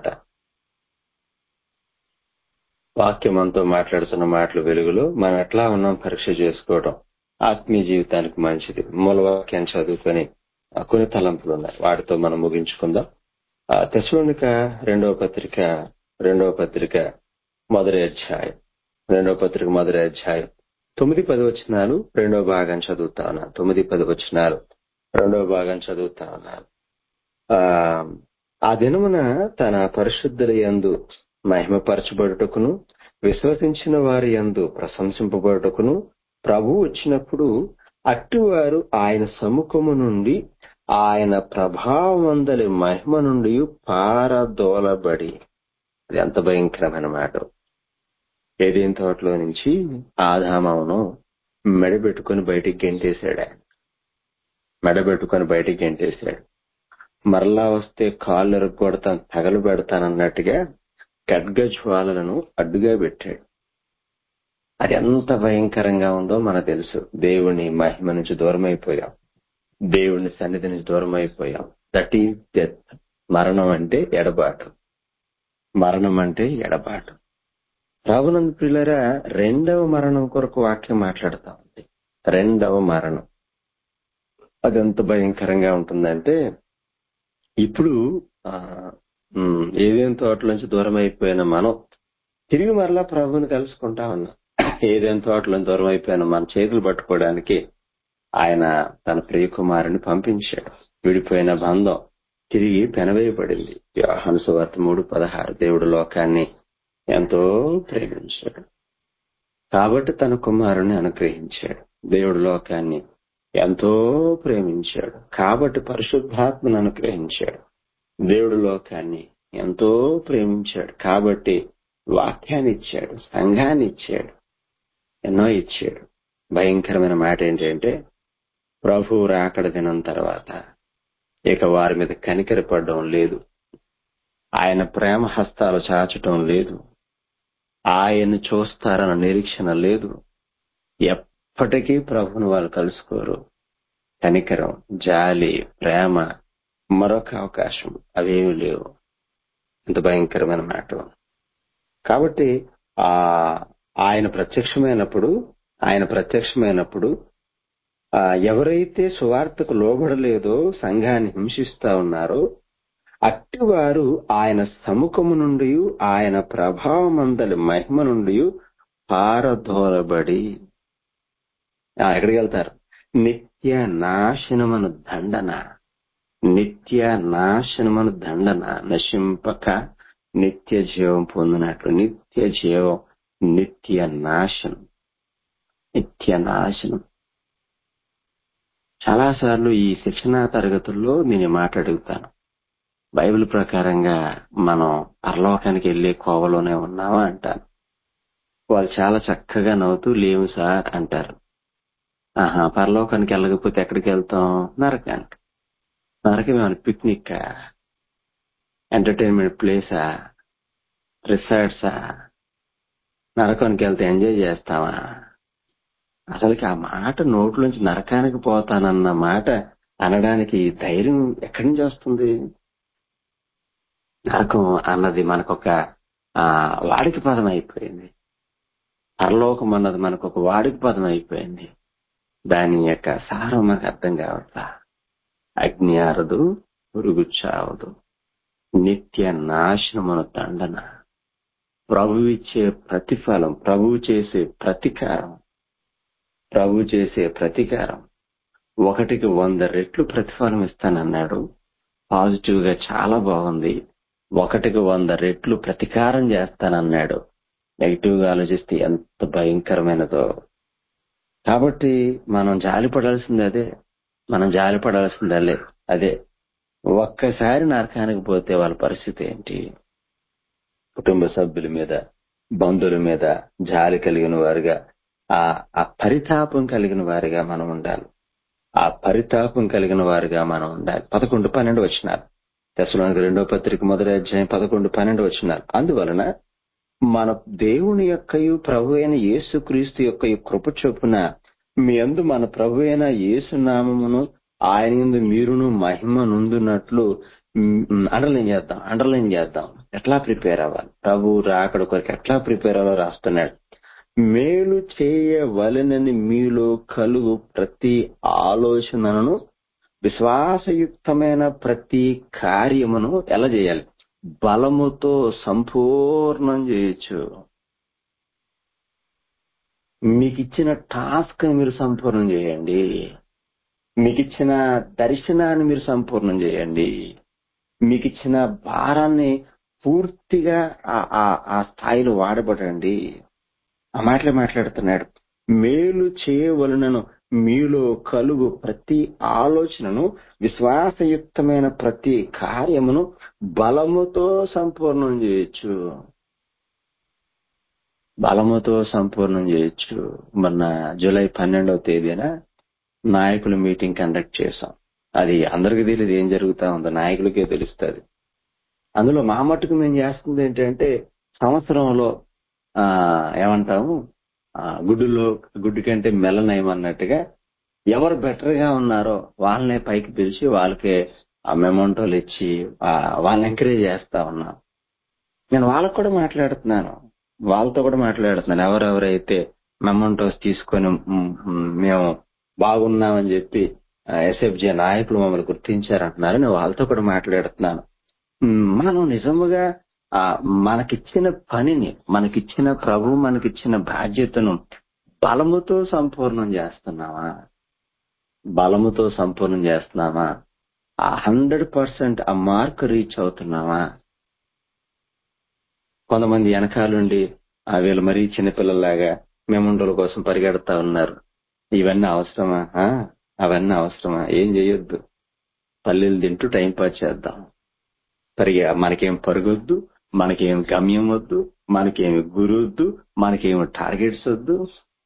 [SPEAKER 1] వాక్యం మనతో మాట్లాడుతున్న మాటల వెలుగులో మనం ఎట్లా ఉన్నాం పరీక్ష చేసుకోవడం ఆత్మీయ జీవితానికి మంచిది మూల వాక్యాన్ని చదువుకొని ఆ, కొన్ని తలంపులు ఉన్నాయి వాటితో మనం ముగించుకుందాం ఆ, తెశలోనిక రెండవ పత్రిక రెండవ పత్రిక మొదటి అధ్యాయం రెండవ పత్రిక మొదటి అధ్యాయం తొమ్మిది పది వచనాలు రెండవ భాగం చదువుతా ఉన్నాను తొమ్మిది పది వచనాలు రెండవ భాగం చదువుతా ఉన్నాను ఆ ఆ దినమున తన పరిశుద్ధుల యందు మహిమపరచబడుటకును విశ్వసించిన వారి యందు ప్రశంసింపబడుటకును ప్రభు వచ్చినప్పుడు అట్టివారు ఆయన సముఖము నుండి ఆయన ప్రభావమందలి మహిమ నుండి పారదోలబడి అది ఎంత భయంకరమైన మాట ఏదేం తోటలో నుంచి ఆదామవును మెడబెట్టుకుని బయటికి గెంటేశాడు ఆయన మెడబెట్టుకుని బయటికి గెంటేశాడు మరలా వస్తే కాళ్ళు ఎరగొడతాను తగలు పెడతానన్నట్టుగా ఖడ్గ జ్వాలలను అడ్డుగా పెట్టాడు అది ఎంత భయంకరంగా ఉందో మనకు తెలుసు దేవుని మహిమ నుంచి దూరం అయిపోయాం దేవుని సన్నిధి నుంచి దూరం అయిపోయాం దట్ ఈస్ డెత్ మరణం అంటే ఎడబాటు మరణం అంటే ఎడబాటు రావునందు పిల్లరా రెండవ మరణం కొరకు వాక్యం మాట్లాడుతా ఉంది రెండవ మరణం అది ఎంత భయంకరంగా ఉంటుందంటే ఇప్పుడు ఆ, ఉమ్, ఏదేం తోటలోంచి దూరం అయిపోయిన మనం తిరిగి మరలా ప్రభువుని కలుసుకుంటా ఉన్నాం ఏదేం తోటలోంచి దూరం అయిపోయిన మన చేతులు పట్టుకోవడానికి ఆయన తన ప్రియకుమారుని పంపించాడు విడిపోయిన బంధం తిరిగి పెనవేయబడింది యోహాను సువార్త మూడు పదహారు దేవుడు లోకాన్ని ఎంతో ప్రేమించాడు కాబట్టి తన కుమారుని అనుగ్రహించాడు దేవుడు లోకాన్ని ఎంతో ప్రేమించాడు కాబట్టి పరిశుద్ధాత్మను అనుగ్రహించాడు దేవుడు లోకాన్ని ఎంతో ప్రేమించాడు కాబట్టి వాక్యాన్ని ఇచ్చాడు సంఘాన్ని ఇచ్చాడు ఎన్నో ఇచ్చాడు భయంకరమైన మాట ఏంటంటే ప్రభు రాకడ దినం తర్వాత ఇక వారి మీద కనికరపడడం లేదు ఆయన ప్రేమ హస్తాలు చాచటం లేదు ఆయన్ని చూస్తారన్న నిరీక్షణ లేదు ఎప్పటికీ ప్రభుని వాళ్ళు కలుసుకోరు కనికరం జాలి ప్రేమ మరొక అవకాశం అవేమి లేవు ఇంత భయంకరమైన మాట కాబట్టి ఆ ఆయన ప్రత్యక్షమైనప్పుడు ఆయన ప్రత్యక్షమైనప్పుడు ఆ ఎవరైతే సువార్తకు లోబడలేదో సంఘాన్ని హింసిస్తా ఉన్నారో అట్టివారు ఆయన సముఖము నుండి ఆయన ప్రభావమందలి మహిమ నుండి పారదోలబడి ఆ, ఎక్కడికి వెళ్తారు నిత్య నాశనమను దండన నిత్య నాశనమను దండన నశింపక నిత్య జీవం పొందినట్లు నిత్య జీవం నిత్య నాశనం నిత్య నాశనం చాలాసార్లు ఈ శిక్షణా తరగతుల్లో నేను ఈ మాట అడుగుతాను బైబిల్ ప్రకారంగా మనం పరలోకానికి వెళ్లే కోవలోనే ఉన్నామా అంటాను వాళ్ళు చాలా చక్కగా నవ్వుతూ లేవు సార్ అంటారు ఆహా పరలోకానికి వెళ్ళకపోతే ఎక్కడికి వెళ్తాం నరకానికి నరకం ఏమైనా పిక్నిక్ ఎంటర్టైన్మెంట్ ప్లేసా రిసార్ట్సా నరకానికి వెళ్తే ఎంజాయ్ చేస్తావా అసలుకి ఆ మాట నోట్లోంచి నరకానికి పోతానన్న మాట అనడానికి ధైర్యం ఎక్కడి నుంచి వస్తుంది నరకం అన్నది మనకొక ఆ, వాడిక పదం అయిపోయింది పరలోకం అన్నది మనకు ఒక వాడిక పదం అయిపోయింది దాని యొక్క సారం మనకు అర్థం కావట్లా అగ్ని ఆరదు పురుగు చావదు నిత్య నాశనమున దండన ప్రభు ఇచ్చే ప్రతిఫలం ప్రభు చేసే ప్రతీకారం ప్రభు చేసే ప్రతీకారం ఒకటికి వంద రెట్లు ప్రతిఫలం ఇస్తానన్నాడు పాజిటివ్ గా చాలా బాగుంది ఒకటికి వంద రెట్లు ప్రతీకారం చేస్తానన్నాడు నెగిటివ్ గా ఆలోచిస్తే ఎంత భయంకరమైనదో కాబట్టి మనం జాలి పడాల్సింది అదే మనం జాలి పడాల్సింది అదే అదే ఒక్కసారి నరకానికి పోతే వాళ్ళ పరిస్థితి ఏంటి కుటుంబ సభ్యుల మీద బంధువుల మీద జాలి కలిగిన వారుగా ఆ ఆ పరితాపం కలిగిన వారిగా మనం ఉండాలి ఆ పరితాపం కలిగిన వారిగా మనం ఉండాలి పదకొండు పన్నెండు వచ్చినారు దశలోనికి రెండో పత్రిక మొదటి అధ్యాయం పదకొండు పన్నెండు వచ్చినారు అందువలన మన దేవుని యొక్కయు ప్రభు అయిన యేసు క్రీస్తు యొక్క కృప చొప్పున మీ అందు మన ప్రభు అయిన యేసు నామమును ఆయన యందు మీరును మహిమ నుండునట్లు అండర్లైన్ చేద్దాం అండర్లైన్ చేద్దాం ఎట్లా ప్రిపేర్ అవ్వాలి ప్రభు రాకడ కొరకు ఎట్లా ప్రిపేర్ అవ్వాలో రాస్తున్నాడు మేలు చేయవలనని మీలో కలుగు ప్రతి ఆలోచనను విశ్వాసయుక్తమైన ప్రతి కార్యమును ఎలా చేయాలి బలముతో సంపూర్ణం చేయొచ్చు మీకు ఇచ్చిన టాస్క్ ని మీరు సంపూర్ణం చేయండి మీకు ఇచ్చిన దర్శనాన్ని మీరు సంపూర్ణం చేయండి మీకు ఇచ్చిన భారాన్ని పూర్తిగా ఆ- ఆ- ఆ స్థాయిలో వాడబడండి ఆ మాటలే మాట్లాడుతున్నాడు మేలు చేయవలనను మీలో కలుగు ప్రతి ఆలోచనను విశ్వాసయుక్తమైన ప్రతి కార్యమును బలముతో సంపూర్ణం చేయొచ్చు బలముతో సంపూర్ణం చేయొచ్చు మొన్న జూలై పన్నెండవ తేదీన నాయకుల మీటింగ్ కండక్ట్ చేశాం అది అందరికీ తెలియదు ఏం జరుగుతా ఉందో నాయకులకే తెలుస్తుంది అందులో మా మట్టుకు మేము చేస్తుంది ఏంటంటే సంవత్సరంలో ఆ ఏమంటాము ఆ, గుడ్డులో గుడ్డు కంటే మెల్లనయం అన్నట్టుగా ఎవరు బెటర్ గా ఉన్నారో వాళ్ళనే పైకి పిలిచి వాళ్ళకే ఆ మెమోంటోలు ఇచ్చి ఆ, వాళ్ళని ఎంకరేజ్ చేస్తా ఉన్నాం నేను వాళ్ళకు కూడా మాట్లాడుతున్నాను వాళ్ళతో కూడా మాట్లాడుతున్నాను ఎవరెవరైతే మెమోంటోస్ తీసుకొని మ్, మ్, మేము బాగున్నామని చెప్పి ఎస్ఎఫ్జే నాయకులు మమ్మల్ని గుర్తించారంటున్నారు నేను వాళ్ళతో కూడా మాట్లాడుతున్నాను మ్, మనం నిజముగా ఆ మనకిచ్చిన పనిని మనకిచ్చిన ప్రభు మనకిచ్చిన బాధ్యతను బలముతో సంపూర్ణం చేస్తున్నామా బలముతో సంపూర్ణం చేస్తున్నామా ఆ హండ్రెడ్ పర్సెంట్ ఆ మార్క్ రీచ్ అవుతున్నామా కొంతమంది వెనకాలండి ఆ వీళ్ళు మరీ చిన్నపిల్లల్లాగా మెమంటోల కోసం పరిగెడతా ఉన్నారు ఇవన్నీ అవసరమా ఆ? అవన్నీ అవసరమా ఏం చేయొద్దు పల్లెలు తింటూ టైం పాస్ చేద్దాం పరిగె మనకేం పరుగొద్దు మనకేం గమ్యం వద్దు మనకేమి గురి వద్దు మనకేమి టార్గెట్స్ వద్దు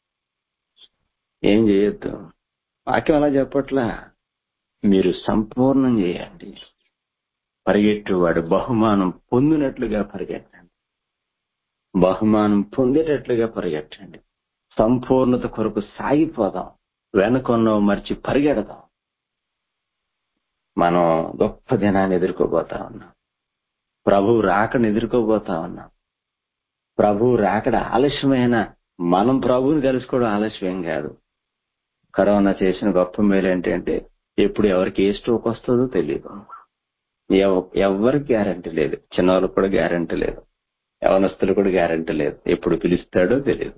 [SPEAKER 1] ఏం చేయొద్దు వాక్యం అలా చెప్పట్లా మీరు సంపూర్ణం చేయండి పరిగెట్టువాడు బహుమానం పొందినట్లుగా పరిగెట్టండి బహుమానం పొందేటట్లుగా పరిగెట్టండి సంపూర్ణత కొరకు సాగిపోదాం వెనకొన్నో మర్చి పరిగెడదాం మనం గొప్ప దినాన్ని ఎదుర్కోబోతా ఉన్నాం ప్రభు రాకను ఎదుర్కోబోతా ఉన్నాం ప్రభు రాకడ ఆలస్యమైన మనం ప్రభువుని కలుసుకోవడం ఆలస్యం కాదు కరోనా చేసిన గొప్ప మేలు ఏంటంటే ఎప్పుడు ఎవరికి ఏ స్ట్రోక్ వస్తుందో తెలియదు ఎవ- ఎవరికి గ్యారంటీ లేదు చిన్నవాళ్ళకి కూడా గ్యారంటీ లేదు యవనస్తులు కూడా గ్యారంటీ లేదు ఎప్పుడు పిలుస్తాడో తెలియదు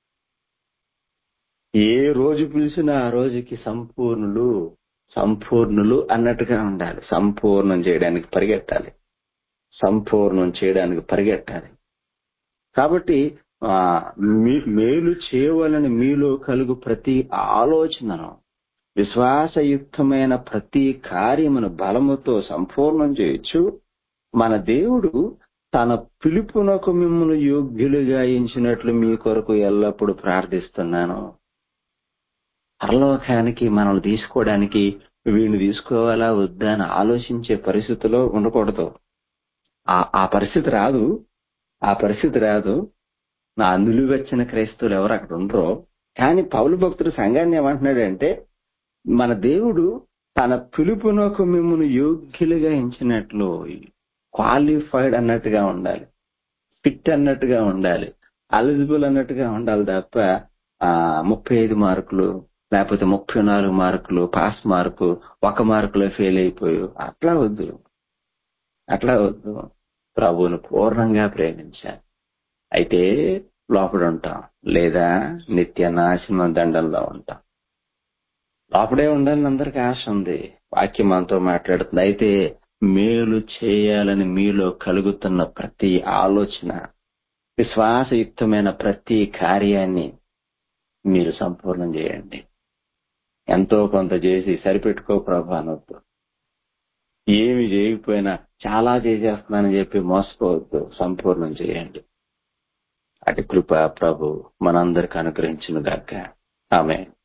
[SPEAKER 1] ఏ రోజు పిలిచినా ఆ రోజుకి సంపూర్ణులు సంపూర్ణులు అన్నట్టుగా ఉండాలి సంపూర్ణం చేయడానికి పరిగెట్టాలి సంపూర్ణం చేయడానికి పరిగెట్టాలి కాబట్టి ఆ మీ- మేలు చేయవలని మీలో కలుగు ప్రతి ఆలోచనను విశ్వాసయుక్తమైన ప్రతి కార్యమును బలముతో సంపూర్ణం చేయొచ్చు మన దేవుడు తన పిలుపునకు మిమ్మల్ని యోగ్యులుగా ఎంచినట్లు మీ కొరకు ఎల్లప్పుడూ ప్రార్థిస్తున్నాను పరలోకానికి మనల్ని తీసుకోవడానికి వీడిని తీసుకోవాలా వద్దా అని ఆలోచించే పరిస్థితిలో ఉండకూడదు ఆ ఆ పరిస్థితి రాదు ఆ పరిస్థితి రాదు నా నిలువెచ్చిన క్రైస్తవులు ఎవరు అక్కడ ఉండరో కానీ పౌలు భక్తుడు సంఘాన్ని ఏమంటున్నాడంటే మన దేవుడు తన పిలుపునకు మిమ్మల్ని యోగ్యులుగా ఎంచినట్లు క్వాలిఫైడ్ అన్నట్టుగా ఉండాలి ఫిట్ అన్నట్టుగా ఉండాలి ఎలిజిబుల్ అన్నట్టుగా ఉండాలి తప్ప ఆ ముప్పై ఐదు మార్కులు లేకపోతే ముప్పై నాలుగు మార్కులు పాస్ మార్కు ఒక మార్కులో ఫెయిల్ అయిపోయి అట్లా వద్దు అట్లా వద్దు ప్రభువును పూర్ణంగా ప్రేమించాలి అయితే లోపల ఉంటాం లేదా నిత్య నాశనం దండంలో ఉంటాం లోపడే ఉండాలని అందరికి ఆశ ఉంది వాక్యం మనతో మాట్లాడుతుంది అయితే మేలు చేయాలని మీలో కలుగుతున్న ప్రతి ఆలోచన విశ్వాసయుక్తమైన ప్రతి కార్యాన్ని మీరు సంపూర్ణం చేయండి ఎంతో కొంత చేసి సరిపెట్టుకో ప్రభు అనొద్దు ఏమి చేయకపోయినా చాలా చేసేస్తున్నానని చెప్పి మోసపోవద్దు సంపూర్ణం చేయండి అటు కృప ప్రభు మనందరికి అనుగ్రహించును గాక ఆమె